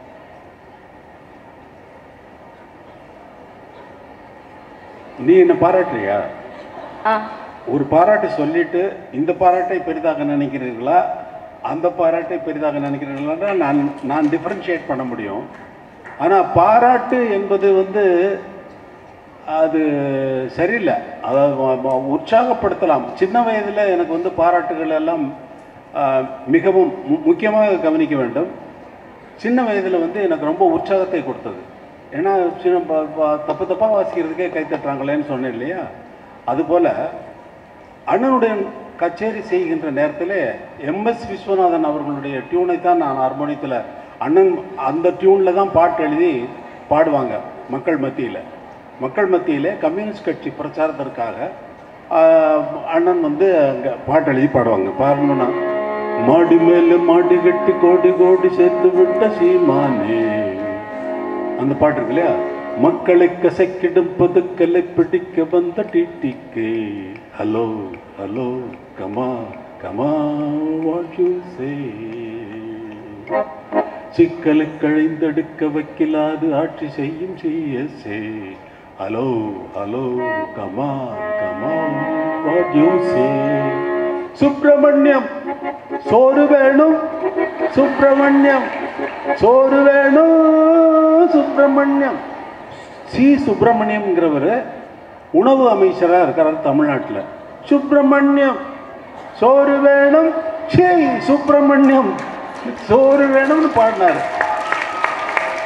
நீ என்ன பாராட்டுறியா ஆ ஒரு பாராட்டு சொல்லிட்டு இந்த பாராட்டை பெரிதாக நினைக்கிறீர்களா அந்த பாராட்டை பெரிதாக நினைக்கிறீர்களா நான் நான் டிஃபரன்ஷியேட் பண்ண முடியும் ஆனால் பாராட்டு என்பது வந்து அது சரியில்லை அதாவது ம- ம- உற்சாகப்படுத்தலாம் சின்ன வயதில் எனக்கு வந்து பாராட்டுகள் எல்லாம் ஆ, மிகவும் மு- முக்கியமாக கவனிக்க வேண்டும் சின்ன வயதில் வந்து எனக்கு ரொம்ப உற்சாகத்தை கொடுத்தது ஏன்னா சின்ன ப- ப- தப்பு தப்பாக வாசிக்கிறதுக்கே கை தட்டுறாங்களேன்னு சொன்னேன் இல்லையா அதுபோல் அண்ணனுடைய கச்சேரி செய்கின்ற நேரத்தில் எம்எஸ் விஸ்வநாதன் அவர்களுடைய டியூனை தான் நான் ஹார்மோனியத்தில் அண்ணன் அந்த டியூனில் தான் பாட்டு எழுதி பாடுவாங்க மக்கள் மத்தியில் மக்கள் மத்தியில் கம்யூனிஸ்ட் கட்சி பிரச்சாரத்திற்காக ஆஹ், அண்ணன் வந்து அங்கே பாட்டு எழுதி பாடுவாங்க பாடணும்னா மாடி மேலே மாடி கட்டி கோடி கோடி சேர்த்து விட்ட சீமானே அந்த பாட்டு இருக்கு இல்லையா மக்களை கசக்கிடும் பதுக்கலை பிடிக்க வந்த டிடிக்கு hello hello comma comma what you say சிக்கலை கழிந்தெடுக்க வைக்கலாது ஆட்சி செய்யும் CSA hello hello comma comma what you say Subramaniam சோறு வேணும் சுப்பிரமணியம் சோறு வேணும் சுப்பிரமணியம் சி சுப்பிரமணியம்ங்கிறவர் உணவு அமைச்சராக இருக்கிறார் தமிழ்நாட்டில் சுப்பிரமணியம் சோறு வேணும் சே சுப்பிரமணியம் சோறு வேணும்னு பாடினார்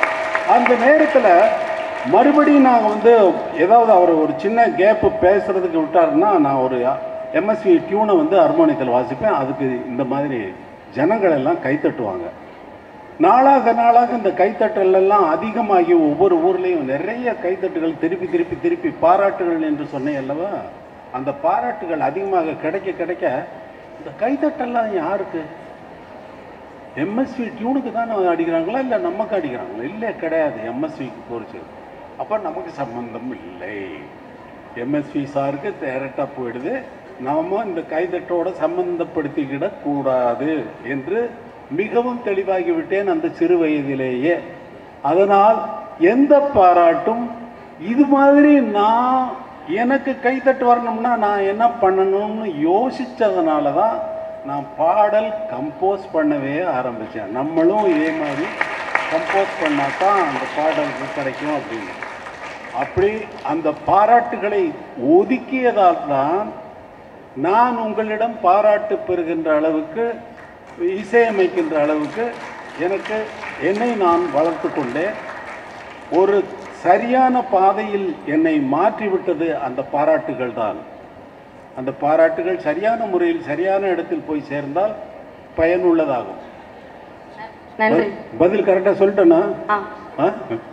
அந்த நேரத்தில் மறுபடியும் நான் வந்து ஏதாவது அவர் ஒரு சின்ன கேப்பு பேசுறதுக்கு விட்டாருன்னா நான் ஒரு எம்எஸ்வி டியூனை வந்து ஹார்மோனியத்தில் வாசிப்பேன் அதுக்கு இந்த மாதிரி ஜனங்கள் எல்லாம் கைத்தட்டுவாங்க நாளாக நாளாக இந்த கைத்தட்டல் எல்லாம் அதிகமாகி ஒவ்வொரு ஊர்லேயும் நிறைய கைத்தட்டுகள் திருப்பி திருப்பி திருப்பி பாராட்டுகள் என்று சொன்னேன் அல்லவா அந்த பாராட்டுகள் அதிகமாக கிடைக்க கிடைக்க இந்த கைத்தட்டெல்லாம் யாருக்கு எம்எஸ்வி டியூனுக்கு தான் அடிக்கிறாங்களா இல்லை நமக்கு அடிக்கிறாங்களா இல்லை கிடையாது எம்எஸ்விக்கு பொறிச்சு அப்போ நமக்கு சம்பந்தம் இல்லை எம்எஸ்வி சாருக்கு டேரக்டாக போயிடுது நாம இந்த கைதட்டோட சம்பந்தப்படுத்திக்கிடக் கூடாது என்று மிகவும் தெளிவாகி விட்டேன் அந்த சிறு வயதிலேயே அதனால் எந்த பாராட்டும் இது மாதிரி நான் எனக்கு கைத்தட்டு வரணும்னா நான் என்ன பண்ணணும்னு யோசிச்சதுனால தான் நான் பாடல் கம்போஸ் பண்ணவே ஆரம்பித்தேன் நம்மளும் இதே மாதிரி கம்போஸ் பண்ணால் தான் அந்த பாடலுக்கு கிடைக்கும் அப்படின்னு அப்படி அந்த பாராட்டுகளை ஒதுக்கியதால் தான் நான் உங்களிடம் பாராட்டு பெறுகின்ற அளவுக்கு இசையமைக்கின்ற அளவுக்கு எனக்கு என்னை நான் வளர்த்து கொண்டேன் ஒரு சரியான பாதையில் என்னை மாற்றிவிட்டது அந்த பாராட்டுகள் தான் அந்த பாராட்டுகள் சரியான முறையில் சரியான இடத்தில் போய் சேர்ந்தால் பயனுள்ளதாகும் நன்றி பதில் கரெக்டாக சொல்லிட்டேனா ஆ ஆ?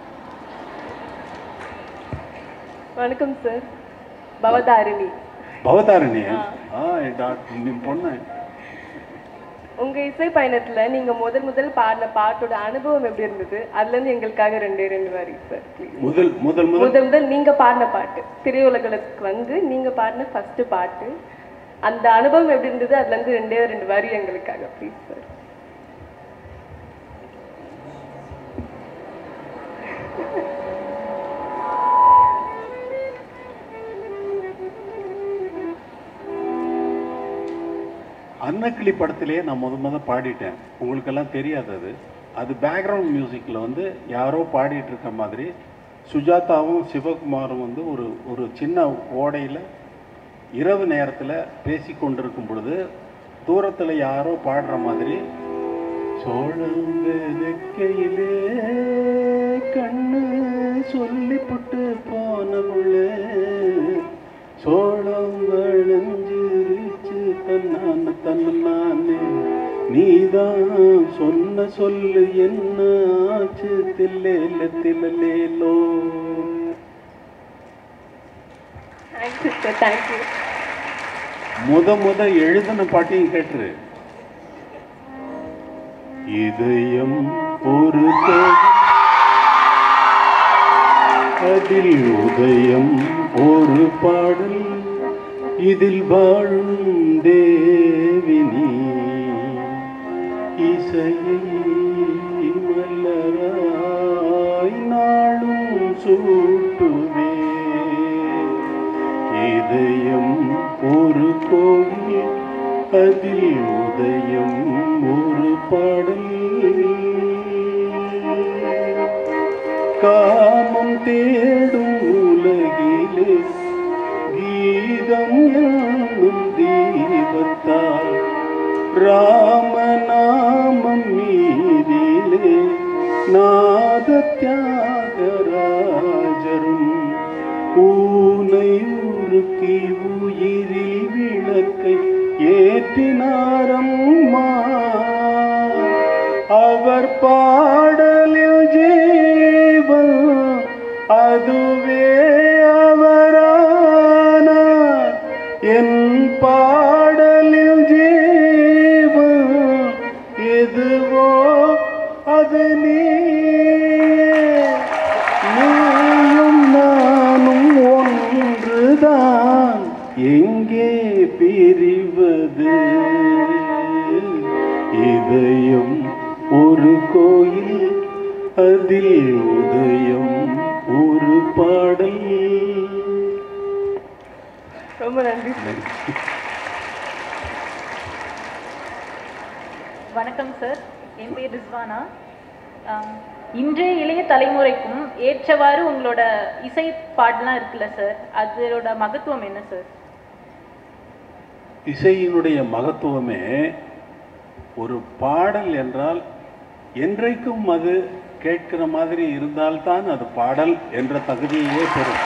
வணக்கம் சார் பவதாரிணி பவதாரணி ஆ என் டாக்டர் நீ பொண்ணு உங்க இசை பயணத்துல நீங்க முதல் முதல் பாடின பாட்டோட அனுபவம் எப்படி இருந்தது அதுல இருந்து எங்களுக்காக ரெண்டே ரெண்டு வரி சார் ப்ளீஸ் முதல் முதல் முதல் முதல் முதல் நீங்க பாடின பாட்டு திரையுலகளுக்கு வந்து நீங்க பாடின ஃபர்ஸ்ட் பாட்டு அந்த அனுபவம் எப்படி இருந்தது அதுல இருந்து ரெண்டே ரெண்டு வரி எங்களுக்காக ப்ளீஸ் சார் அன்னக்கிளி படத்திலே நான் முத முத பாடிட்டேன் உங்களுக்கெல்லாம் தெரியாது அது அது பேக்ரவுண்ட் மியூசிக்கில் வந்து யாரோ பாடிட்டு இருக்க மாதிரி சுஜாதாவும் சிவகுமாரும் வந்து ஒரு ஒரு சின்ன ஓடையில் இரவு நேரத்தில் பேசி கொண்டிருக்கும் பொழுது தூரத்தில் யாரோ பாடுற மாதிரி சோழம் விதைக்கையிலே கண்ணு சொல்லிப்புட்டு போன புள்ள சோழம் விளைஞ்சிருச்சு தன்னான தன்னானே நீதான் சொன்ன சொல்லு என்ன ஆச்சு தில்லேல தில்லேலோ தேங்க்யூ சார் தேங்க்யூ முத முத எழுதின பாட்டையும் கேட்டுரு இதயம் ஒரு கோவில், அதில் உதயம் ஒரு பாடல் இதில் வாழும் தேவினி இசையை மலராய் நாளும் சூட்டுவே இதயம் ஒரு கோவில் அதில் உதயம் ஒரு பாடல் காமம் தேடும் உலகிலே கீதம் என்னும் தீபத்தால் ராமநாமம் மீதிலே நாத தியாகராஜரும் ஊனை உருக்கி உயிரில் விளக்கை ஏற்றினாரம்மா அவர் பாடலில் ஜீவன் அதுவே அவரானார் என் பாடலில் ஜீவன் எதுவோ அது நீயே நீயும் நானும் ஒன்றுதான் எங்கே பிரிவது இதயம் ஒரு கோயில் அதில் உதயம் ஒரு பாடல் ரொம்ப நன்றி சார் வணக்கம் சார் என் பேர் ரிஸ்வானா ஆம், இன்றைய இளைய தலைமுறைக்கும் ஏற்றவாறு உங்களோட இசை பாடலாம் இருக்குல்ல சார் அதோட மகத்துவம் என்ன சார் இசையினுடைய மகத்துவமே ஒரு பாடல் என்றால் என்றைக்கும் அது கேட்கிற மாதிரி இருந்தால்தான் அது பாடல் என்ற தகுதியையே பெறும்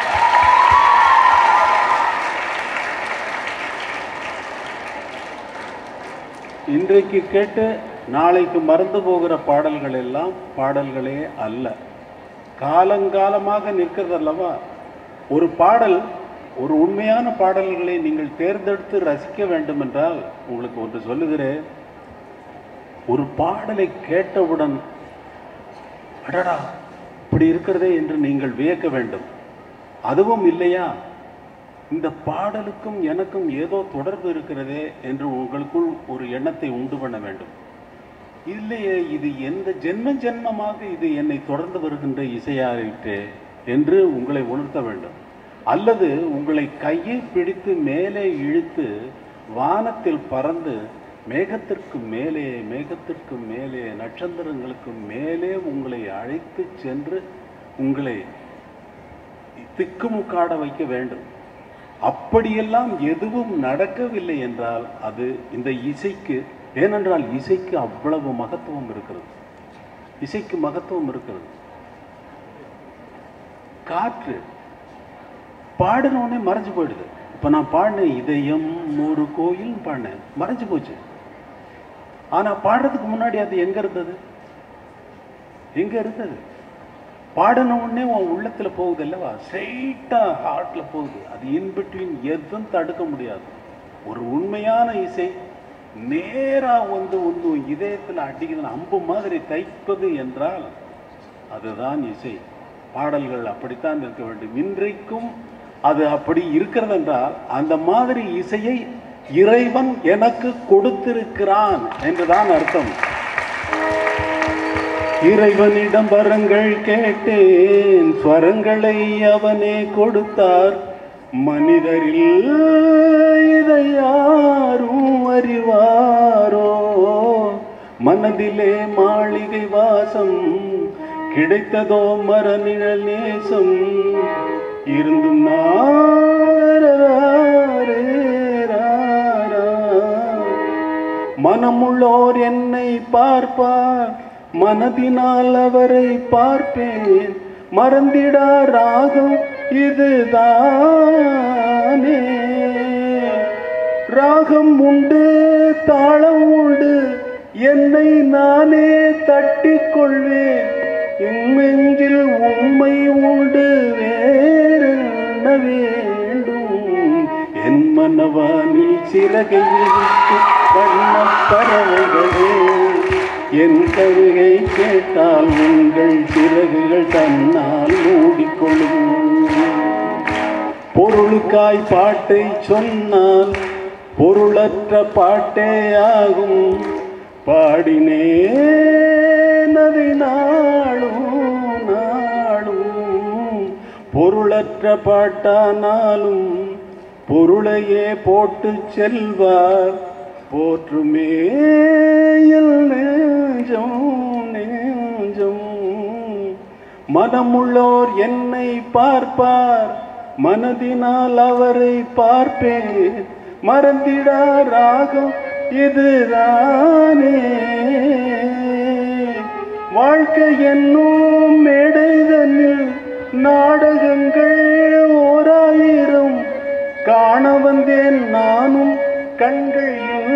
இன்றைக்கு கேட்டு நாளைக்கு மறந்து போகிற பாடல்கள் எல்லாம் பாடல்களே அல்ல காலங்காலமாக நிற்கிறது அல்லவா ஒரு பாடல் ஒரு உண்மையான பாடல்களை நீங்கள் தேர்ந்தெடுத்து ரசிக்க வேண்டும் என்றால் உங்களுக்கு ஒன்று சொல்லுகிறேன் ஒரு பாடலை கேட்டவுடன் அடடா இப்படி இருக்கிறதே என்று நீங்கள் வியக்க வேண்டும் அதுவும் இல்லையா இந்த பாடலுக்கும் எனக்கும் ஏதோ தொடர்பு இருக்கிறதே என்று உங்களுக்குள் ஒரு எண்ணத்தை உண்டு பண்ண வேண்டும் இல்லையே இது எந்த ஜென்ம ஜென்மமாக இது என்னை தொடர்ந்து வருகின்ற இசையாயிற்றே என்று உங்களை உணர்த்த வேண்டும் அல்லது உங்களை கையை பிடித்து மேலே இழுத்து வானத்தில் பறந்து மேகத்திற்கு மேலே மேகத்திற்கு மேலே நட்சத்திரங்களுக்கு மேலே உங்களை அழைத்து சென்று உங்களை திக்குமுக்காட வைக்க வேண்டும் அப்படியெல்லாம் எதுவும் நடக்கவில்லை என்றால் அது இந்த இசைக்கு ஏனென்றால் இசைக்கு அவ்வளவு மகத்துவம் இருக்கிறது இசைக்கு மகத்துவம் இருக்கிறது காற்று பாடினோடனே மறைஞ்சு போயிடுது இப்போ நான் பாடினேன் இதயம் ஒரு கோயில் பாடினேன் மறைஞ்சு போச்சு ஆனா பாடுறதுக்கு முன்னாடி அது எங்க இருந்தது எங்க இருந்தது பாடின உடனே உன் உள்ளத்துல போகுது அல்லவா ஸ்ட்ரெயிட்டா ஹார்ட்ல போகுது அது இன் பிட்வீன் எதுவும் தடுக்க முடியாது ஒரு உண்மையான இசை நேரா வந்து ஒன்று இதயத்துல அடிக்குது அம்பு மாதிரி தைப்பது என்றால் அதுதான் இசை பாடல்கள் அப்படித்தான் இருக்க வேண்டும் இன்றைக்கும் அது அப்படி இருக்கிறது என்றால் அந்த மாதிரி இசையை இறைவன் எனக்கு கொடுத்திருக்கிறான் என்றுதான் அர்த்தம் இறைவனிடம் வரங்கள் கேட்டேன் ஸ்வரங்களை அவனே கொடுத்தார் மனிதரில் இதை யாரும் அறிவாரோ மனதிலே மாளிகை வாசம் கிடைத்ததோ மரநிழல் நேசம் இருந்தும் மனமுள்ளோர் என்னை பார்ப்பார் மனதினால் அவரை பார்ப்பேன் மறந்திடா ராகம் இதுதானே ராகம் உண்டு தாளம் உண்டு என்னை நானே தட்டிக் கொள்வேன் என் நெஞ்சில் உண்மை உண்டு வேறென்ன வேண்டும் என் மனவானில் சிறகை விரித்து வண்ணப் பறவைகளே என் கருகை கேட்டால் உங்கள் சிறகுகள் தன்னால் மூடிக்கொள்ளும் பொருளுக்காய் பாட்டை சொன்னால் பொருளற்ற பாட்டே ஆகும் பாடினேன் அதை நாளும் நாளும் பொருளற்ற பாட்டானாலும் பொருளையே போட்டு செல்வார் போற்றுமே எல் நெஞ்சம் நெஞ்சம் மனமுள்ளோர் என்னை பார்ப்பார் மனதினால் அவரை பார்ப்பேன் மறந்திடா ராகம் இதுதானே வாழ்க்கை என்னும் மேடைதனில் நாடகங்கள் ஓராயிரம் காண வந்தேன் நானும் கண்கள்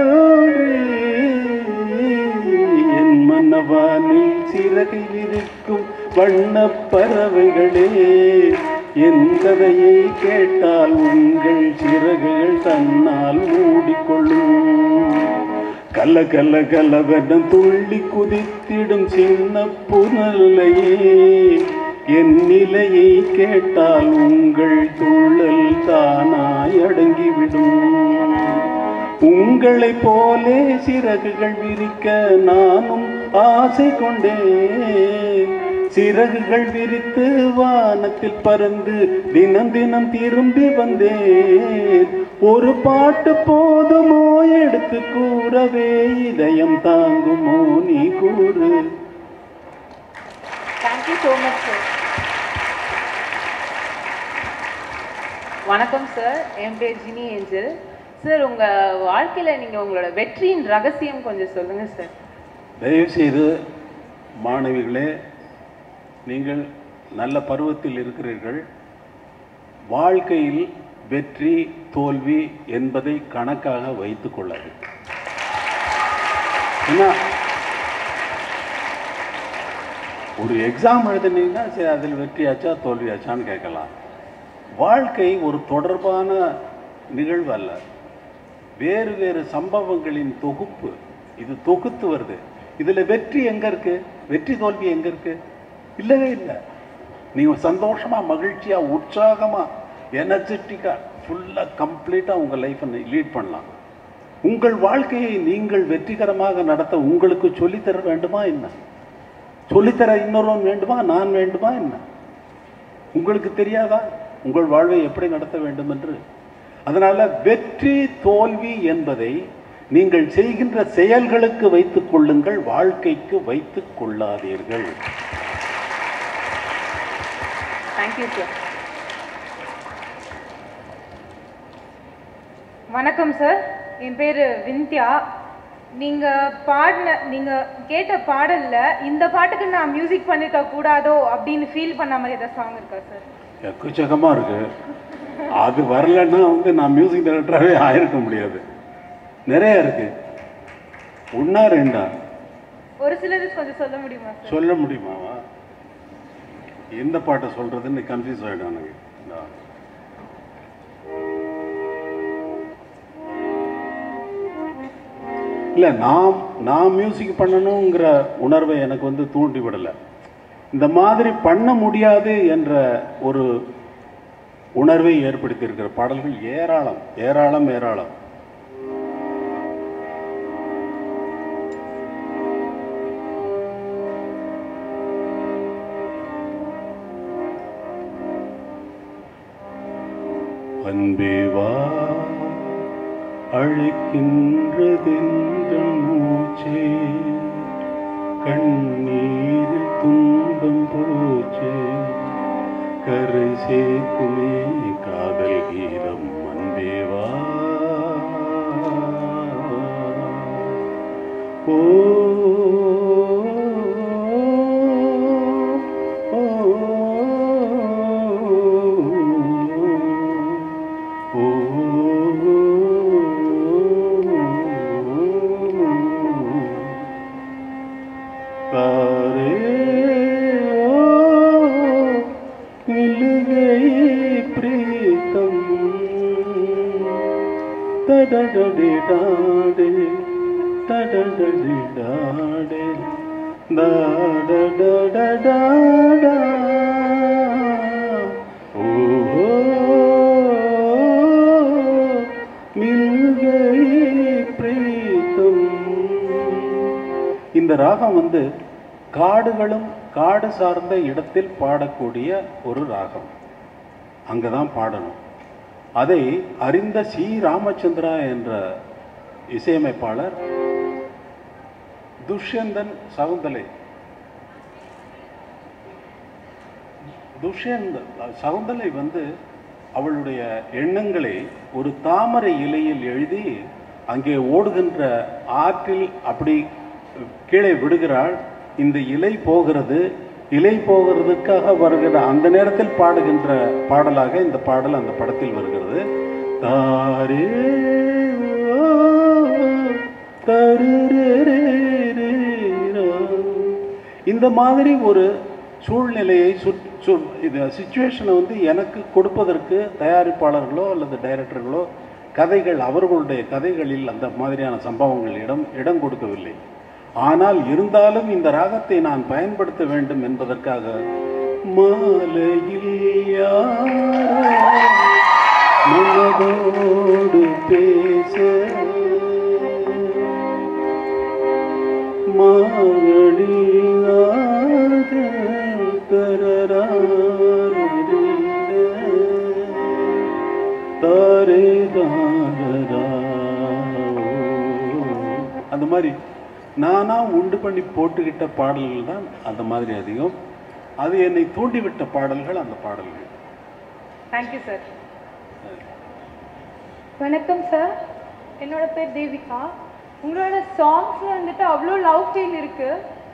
இன்றி. என் மன்னவானில் சிறகை விரிக்கும் வண்ணப் பறவைகளே என் கதையை கேட்டால் உங்கள் சிறகுகள் தன்னால் மூடிக்கொள்ளும் கல கல கலவென துள்ளி குதித்திடும் சின்ன புனலையே என் நிலையை கேட்டால் உங்கள் துள்ளல் தானாய் அடங்கிவிடும் உங்களைப் போலே சிறகுகள் விரிக்க நானும் ஆசை கொண்டேன் சிறகுகள் விரித்து வானத்தில் பறந்து தினம் தினம் திரும்பி வந்தேன் ஒரு பாட்டு போதுமோ எடுத்து கூறவே இதயம் தாங்குமோ நீ கூறு தேங்க்யூ ஸோ மச் சார் வணக்கம் சார் என் பேர் ஜினி ஏஞ்சல் சார் உங்கள் வாழ்க்கையில் நீங்கள் உங்களோட வெற்றியின் ரகசியம் கொஞ்சம் சொல்லுங்கள் சார் தயவு செய்து மாணவிகளே நீங்கள் நல்ல பருவத்தில் இருக்கிறீர்கள் வாழ்க்கையில் வெற்றி தோல்வி என்பதை கணக்காக வைத்துக் கொள்ளாது ஏன்னா ஒரு எக்ஸாம் எழுதுனீங்கன்னா சரி அதில் வெற்றியாச்சா தோல்வியாச்சான்னு கேட்கலாம் வாழ்க்கை ஒரு தொடர்பான நிகழ்வு அல்ல வேறு வேறு சம்பவங்களின் தொகுப்பு இது தொகுத்து வருது இதில் வெற்றி எங்கே இருக்கு வெற்றி தோல்வி எங்கே இருக்கு இல்லவே இல்லை நீங்கள் சந்தோஷமாக மகிழ்ச்சியாக உற்சாகமாக எனர்ஜெட்டிக்காக ஃபுல்லாக கம்ப்ளீட்டாக உங்கள் லைஃப்பை லீட் பண்ணலாம் உங்கள் வாழ்க்கையை நீங்கள் வெற்றிகரமாக நடத்த உங்களுக்கு சொல்லித்தர வேண்டுமா என்ன சொல்லித்தர இன்னொருவன் வேண்டுமா நான் வேண்டுமா என்ன உங்களுக்கு தெரியாதா உங்கள் வாழ்வை எப்படி நடத்த வேண்டும் என்று அதனால வெற்றி தோல்வி என்பதை நீங்கள் செய்கின்ற செயல்களுக்கு வைத்துக் கொள்ளுங்கள் வாழ்க்கைக்கு வைத்துக் கொள்ளாதீர்கள் தேங்க்யூ சார் வணக்கம் சார் என் பேர் விந்தியா நீங்கள் பாடின நீங்கள் கேட்ட பாடலில் இந்த பாட்டுக்கு நான் மியூசிக் பண்ணிருக்க கூடாதோ அப்படின்னு ஃபீல் பண்ண மாதிரி ஏதாவது சாங் இருக்கா சார் எக்கச்சக்கமா இருக்கு அது வரலன்னா வந்து நான் மியூசிக் டைரக்டராகவே ஆயிருக்க முடியாது நிறைய இருக்கு ஒன்றா ரெண்டா ஒரு சிலது கொஞ்சம் சொல்ல முடியுமா சார் சொல்ல முடியுமாவா எந்த பாட்டை சொல்றதுன்னு கன்ஃபியூஸ் ஆகிடும் எனக்கு இந்தா. இல்லை நாம் நான் மியூசிக் பண்ணணுங்கிற உணர்வை எனக்கு வந்து தூண்டி விடலை இந்த மாதிரி பண்ண முடியாது என்ற ஒரு உணர்வை ஏற்படுத்தியிருக்கிற பாடல்கள் ஏராளம் ஏராளம் ஏராளம் அன்பே வா அழைக்கின்றதென்றன் மூச்சே கண்ணீரில் துன்பம் போச்சே கரை சேர்க்குமே காதல் கீதம் அன்பே வா ஓ ஓ, ஓ, तारे ओ मिल गई प्रीतम तडडडे डाडे तडडडे डाडे दाडडडडाडा ओ हो मिल गई प्रीतम இந்த ராகம் வந்து காடுகளும் காடு சார்ந்த இடத்தில் பாடக்கூடிய ஒரு ராகம் அங்கே தான் பாடணும் அதை அறிந்த சி ராமச்சந்திரா என்ற இசையமைப்பாளர் துஷ்யந்தன் சகுந்தலை துஷ்யந்த சகுந்தலை வந்து அவளுடைய எண்ணங்களை ஒரு தாமரை இலையில் எழுதி அங்கே ஓடுகின்ற ஆற்றில் அப்படி கீழே விடுகிறாள் இந்த இலை போகிறது இலை போகிறதுக்காக வருகிற அந்த நேரத்தில் பாடுகின்ற பாடலாக இந்த பாடல் அந்த படத்தில் வருகிறது தாரே ஓ, தருரேரேரேரா. இந்த மாதிரி ஒரு சூழ்நிலையை சுற் சு- இது சுச்சுவேஷனை வந்து எனக்கு கொடுப்பதற்கு தயாரிப்பாளர்களோ அல்லது டைரக்டர்களோ கதைகள் அவர்களுடைய கதைகளில் அந்த மாதிரியான சம்பவங்கள் இடம் இடம் கொடுக்கவில்லை ஆனால் இருந்தாலும் இந்த ராகத்தை நான் பயன்படுத்த வேண்டும் என்பதற்காக மாலையில் யாரோ மனதோடு பேச மாவழியாக தாரே தாரரா. அந்த மாதிரி நானா உண்டு பண்ணி போட்டுக்கிட்ட பாடல்கள் தான் அந்த மாதிரி அதிகம் அது என்னை தூண்டிவிட்ட பாடல்கள் அந்த பாடல்கள் தேங்க்யூ சார் வணக்கம் சார் என்னோட பேர் தேவிகா உங்களோட சாங்ஸ்ல வந்துட்டு அவ்வளோ லவ் ஃபீல் இருக்கு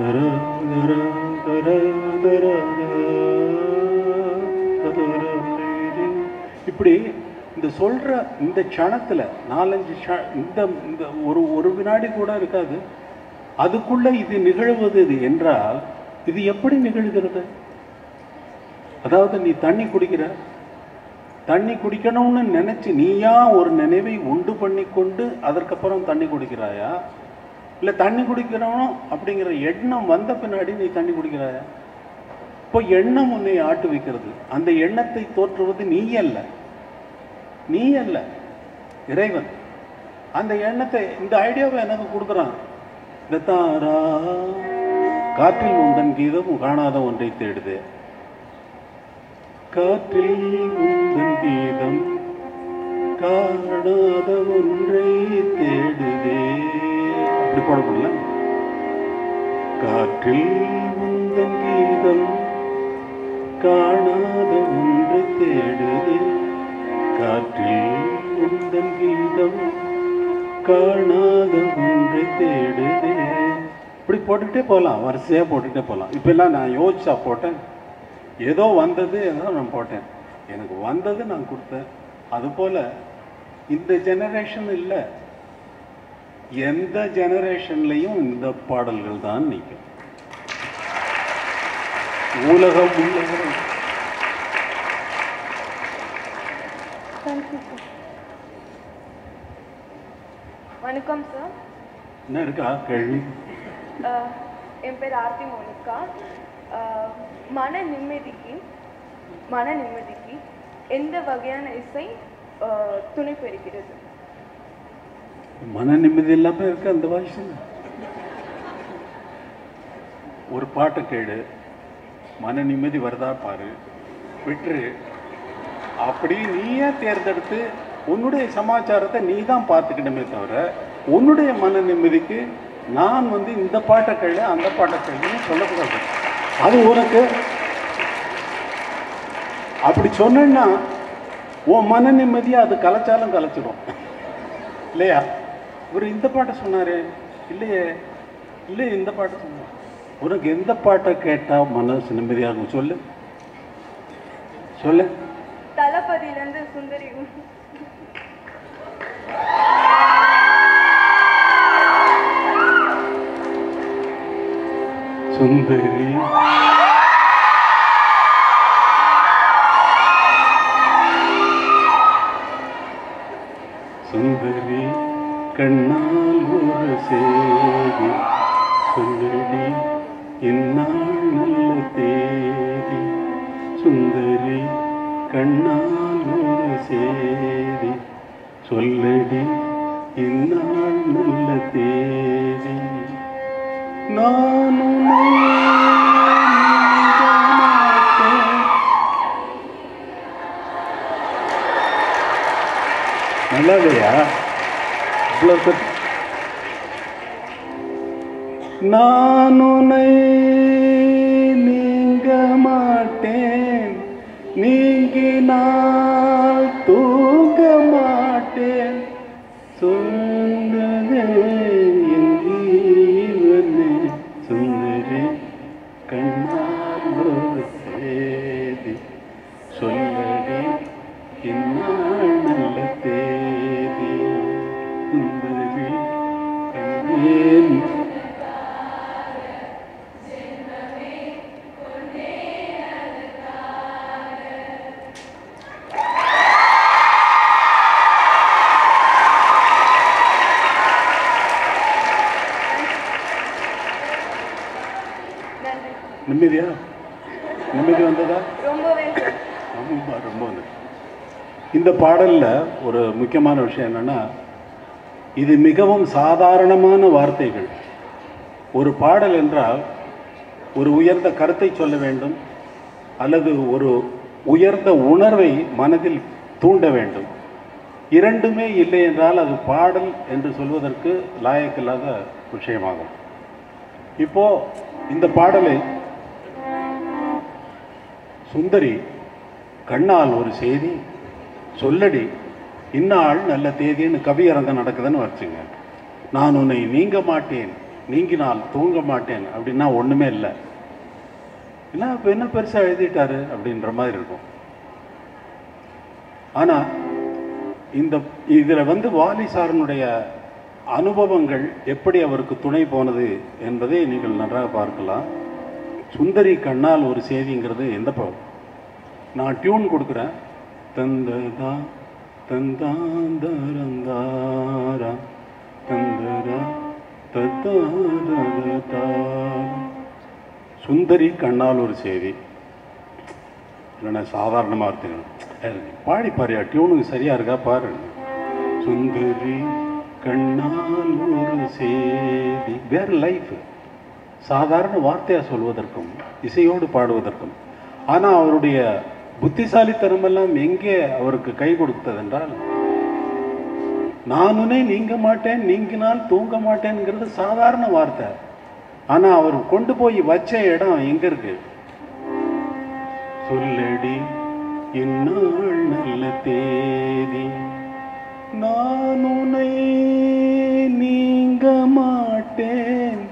தர தர தர தர தர இப்படி இந்த சொல்ற இந்த க்ஷணத்துல நாலஞ்சு க்ஷ- இந்த இந்த ஒரு ஒரு வினாடி கூட இருக்காது அதுக்குள்ள இது நிகழ்வது இது என்றால் இது எப்படி நிகழ்கிறது அதாவது நீ தண்ணி குடிக்கிற தண்ணி குடிக்கணும்னு நினைச்சு நீயா ஒரு நினைவை உண்டு பண்ணி கொண்டு அதற்கப்புறம் தண்ணி குடிக்கிறாயா இல்லை தண்ணி குடிக்கிறவனும் அப்படிங்கிற எண்ணம் வந்த பின்னாடி நீ தண்ணி குடிக்கிறாயா இப்போ எண்ணம் உன்னை ஆட்டு வைக்கிறது அந்த எண்ணத்தை தோற்றுவது நீ அல்ல நீ அல்ல இறைவன் அந்த எண்ணத்தை இந்த ஐடியாவை எனக்கு கொடுக்குறான் இந்த தாரா காற்றில் உந்தன் கீதம் காணாத ஒன்றை தேடுது காற்றில் உந்தன் கீதம் காணாத ஒன்றை தேடுதே அப்படி போட முடியல காற்றில் உந்தன் கீதம் காணாத ஒன்றை தேடுதே காற்றில் உந்தன் கீதம் காணாத ஒன்றை தேடுதே இப்படி போட்டுக்கிட்டே போகலாம் வரிசையாக போட்டுக்கிட்டே போகலாம் இப்பெல்லாம் நான் யோசிச்சா போட்டேன் ஏதோ வந்தது ஏதோ நான் போட்டேன் எனக்கு வந்தது நான் கொடுத்தேன் அதுபோல் இந்த ஜெனரேஷன் இல்லை எந்த ஜெனரேஷன்லையும் இந்த பாடல்கள் தான் நிற்கும் உலகம் உள்ளவரை வணக்கம் சார் என்ன இருக்கா கேள்வி அஹ், என் பேர் ஆர்த்தி மோனிகா அஹ், மன நிம்மதிக்கு மன நிம்மதிக்கு எந்த வகையான இசை அஹ், துணை பெறுகிறது மன நிம்மதி இல்லாமல் இருக்கு அந்த வயசுல ஒரு பாட்டை கேடு மன நிம்மதி வருதா பாரு விட்டுரு அப்படி நீயே தேர்ந்தெடுத்து உன்னுடைய சமாச்சாரத்தை நீ தான் பார்த்துக்கணுமே தவிர உன்னுடைய மன நிம்மதிக்கு நான் வந்து இந்த பாட்டை கேளு அந்த பாட்டை கேளுன்னு சொல்லக்கூடாது அது உனக்கு அப்படி சொன்னேன்னா உன் மன நிம்மதியை அது கலைச்சாலும் கலைச்சிடும் இல்லையா இவர் இந்த பாட்டை சொன்னாரு இல்லையே இல்லையே இந்த பாட்டை சொன்னார் உனக்கு எந்த பாட்டை கேட்டால் மனசு நிம்மதியாகும் சொல்லு சொல்லு தளபதியிலேருந்து சுந்தரி சுந்தரி சுந்தரி கண்ணால் ஒரு சேதி சொல்லடி இந்நாள் நல்ல தேதி சுந்தரி கண்ணால் ஒரு சேதி சொல்லடி இந்நாள் நல்ல தேதி நான் உன்னை நீங்க மாட்டேன். நல்லா இல்லையா இவ்வளோ சத்- நான் உன்னை நீங்க மாட்டேன் நீங்கினால் தூங்க மாட்டேன் சொன்னதே என் ஜீவனே சுந்தரி கண்ணால் ஒரு சேதி சொல்லடி இந்நாள் நல்ல தேதி நிம்மதியா நிம்மதி வந்ததா ரொம்பவே சார் ரொம்ப ரொம்ப வந்து இந்த பாடல்ல ஒரு முக்கியமான விஷயம் என்னன்னா இது மிகவும் சாதாரணமான வார்த்தைகள் ஒரு பாடல் என்றால் ஒரு உயர்ந்த கருத்தை சொல்ல வேண்டும் அல்லது ஒரு உயர்ந்த உணர்வை மனதில் தூண்ட வேண்டும் இரண்டுமே இல்லை என்றால் அது பாடல் என்று சொல்வதற்கு லாயக்கில்லாத விஷயமாகும் இப்போ இந்த பாடலை சுந்தரி கண்ணால் ஒரு செய்தி சொல்லடி இந்நாள் நல்ல தேதின்னு கவியரங்கம் நடக்குதுன்னு வச்சுங்க நான் உன்னை நீங்க மாட்டேன் நீங்கினால் தூங்க மாட்டேன் அப்படின்னா ஒண்ணுமே இல்லை இல்லை இப்போ என்ன பெருசா எழுதிட்டாரு அப்படின்ற மாதிரி இருக்கும் ஆனா இந்த இதுல வந்து வாலி சாரனுடைய அனுபவங்கள் எப்படி அவருக்கு துணை போனது என்பதை நீங்கள் நன்றாக பார்க்கலாம் சுந்தரி கண்ணால் ஒரு செய்திங்கிறது எந்த ப நான் டியூன் கொடுக்குறேன் தந்ததா தந்தாந்தரந்தாரா தந்தரா தத்தாரதா சுந்தரி கண்ணால் ஒரு செய்தி இல்லைன்னா சாதாரணமாக இருக்குங்க பாடி பாரியா டியூனுக்கு சரியா இருக்கா பாரு சுந்தரி கண்ணால் ஒரு செய்தி வேற லைஃப் சாதாரண வார்த்தையாக சொல்வதற்கும் இசையோடு பாடுவதற்கும் ஆனால் அவருடைய புத்திசாலித்தனம் எல்லாம் எங்கே அவருக்கு கை கொடுத்ததென்றால் நானுனே நீங்க மாட்டேன் நீங்கினால் தூங்க மாட்டேன்ங்கிறது சாதாரண வார்த்தை ஆனா அவர் கொண்டு போய் வச்ச இடம் எங்க இருக்கு சொல்லடி இந்நாள் நல்ல தேதி நான் உன்னை நீங்க மாட்டேன்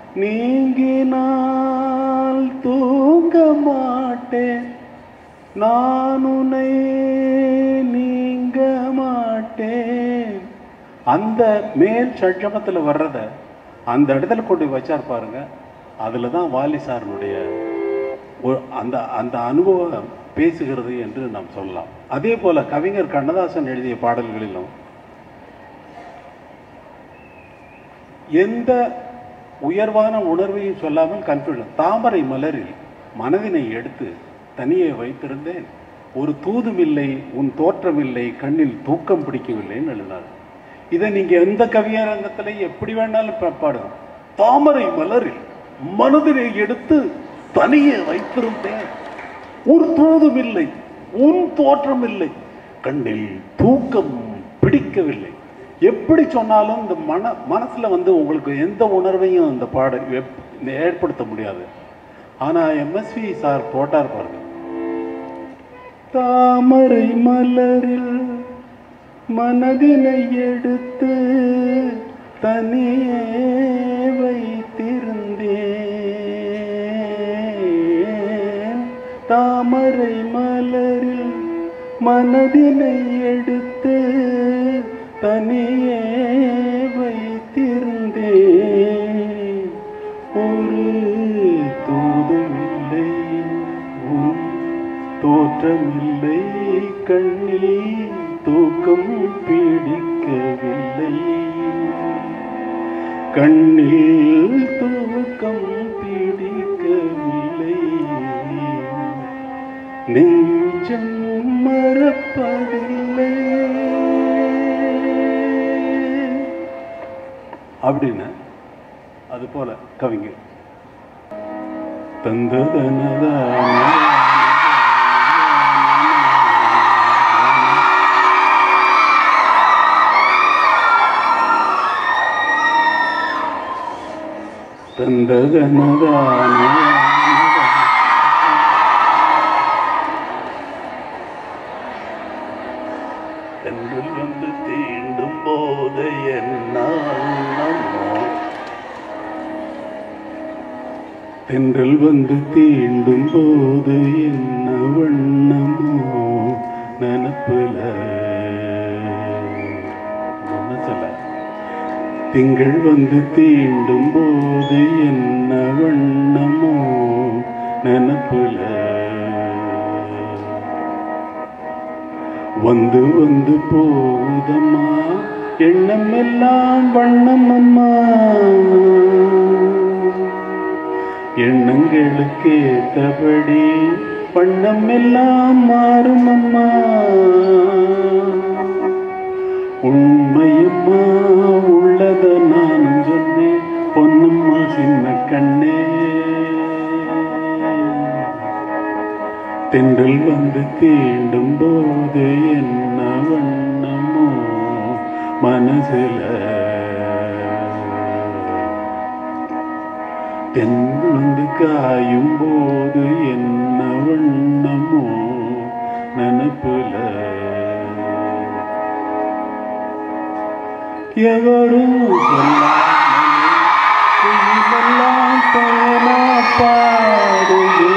நீங்கினால் தூங்க மாட்டேன் நான் உன்னை நீங்க மாட்டேன் அந்த மேல் சட்சமத்தில் வர்றத அந்த இடத்துல கொண்டு போய் வச்சார் பாருங்க அதில் தான் வாலி சாரனுடைய ஒரு அந்த அந்த அனுபவம் பேசுகிறது என்று நாம் சொல்லலாம் அதே போல கவிஞர் கண்ணதாசன் எழுதிய பாடல்களிலும் எந்த உயர்வான உணர்வையும் சொல்லாமல் கன்ஃபியூஷன் தாமரை மலரில் மனதினை எடுத்து தனியே வைத்திருந்தேன் ஒரு தூதுமில்லை உன் தோற்றமில்லை கண்ணில் தூக்கம் பிடிக்கவில்லைன்னு எழுதினார் இதை நீங்க எந்த கவியரங்கத்துல எப்படி வேணாலும் பா- பாடுங்க தாமரை மலரில் மனதினை எடுத்து தனியே வைத்திருந்தேன் ஒரு தூதும் இல்லை உன் தோற்றம் இல்லை கண்ணில் தூக்கம் பிடிக்கவில்லை எப்படி சொன்னாலும் இந்த மன மனசுல வந்து உங்களுக்கு எந்த உணர்வையும் இந்த பாட எப்- ஏற்படுத்த முடியாது ஆனா எம்எஸ்வி சார் போட்டார் பாருங்க தாமரை மலரில் மனதினை எடுத்து தனியே வைத்திருந்தேன் தாமரை மலரில் மனதினை எடுத்து தனியே வைத்திருந்தேன் ஒரு தூதுமில்லை உன் தோற்றமில்லை கண்ணில் தூக்கம் பிடிக்கவில்லை கண்ணில் தூக்கம் பிடிக்கவில்லை நெஞ்சம் மறப்பதில்லை அப்படின்னு அது போல கவிஞர் தந்ததனதா தந்ததனதான தென்றல் வந்து தீண்டும் போது என்னமோ தென்றல் வந்து தீண்டும் போது என்ன வண்ணமோ நினப்புல மனசுல திங்கள் வந்து தீண்டும் போது என்ன வண்ணமோ நினப்புல வந்து வந்து போகுதம்மா எண்ணம் எல்லாம் வண்ணம் அம்மா எண்ணங்களுக்கு ஏத்தபடி வண்ணம் எல்லாம் மாறும் அம்மா உண்மையம்மா உள்ளத நானும் சொன்னேன் பொன்னம்மா சின்ன கண்ணே தென்றல் வந்து தீண்டும் போது என்ன வண்ணமோ மனசுல தென்றல் வந்து காயும் போது என்ன வண்ணமோ நினப்புல எவரும் சொல்லாமலே குயிலெல்லாம் தேனா பாடுது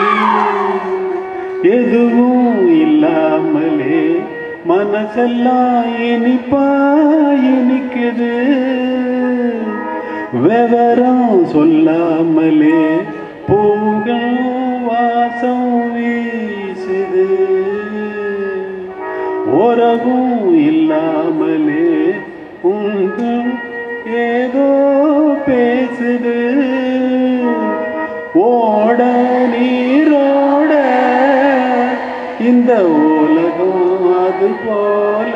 எதுவும் இல்லாமலே மனசெல்லாம் இனிப்பா இனிக்குது விவரம் சொல்லாமலே பூங்கள் வாசம் வீசுது உறவும் இல்லாமலே உங்கள் ஏதோ பேசுது ஓட நீரோட இந்த உலகம் அது போல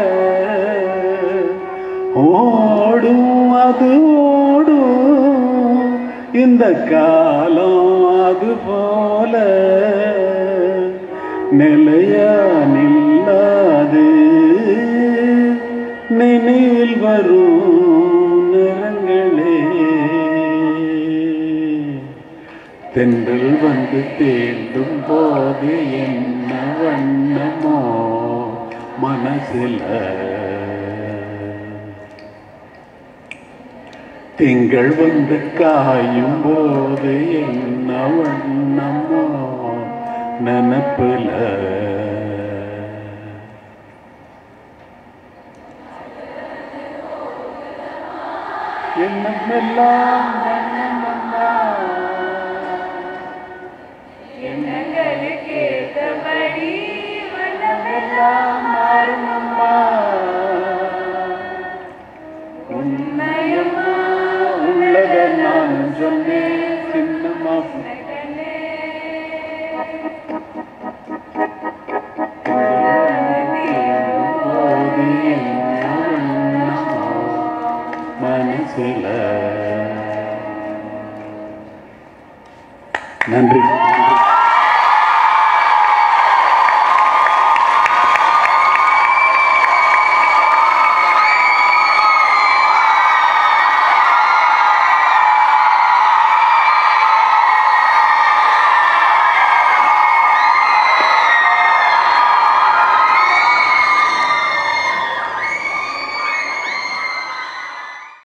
ஓடும் அது ஓடும் இந்த காலம் அது போல நிலையா நில்லாது நினைவில் வரும் நிறங்களே தென்றல் வந்து தேடும் போது என்ன வண்ணமோ மனசில திங்கள் வந்து காயும் போது என்ன வண்ணமோ நினப்புல எண்ணமெல்லாம் வண்ணம்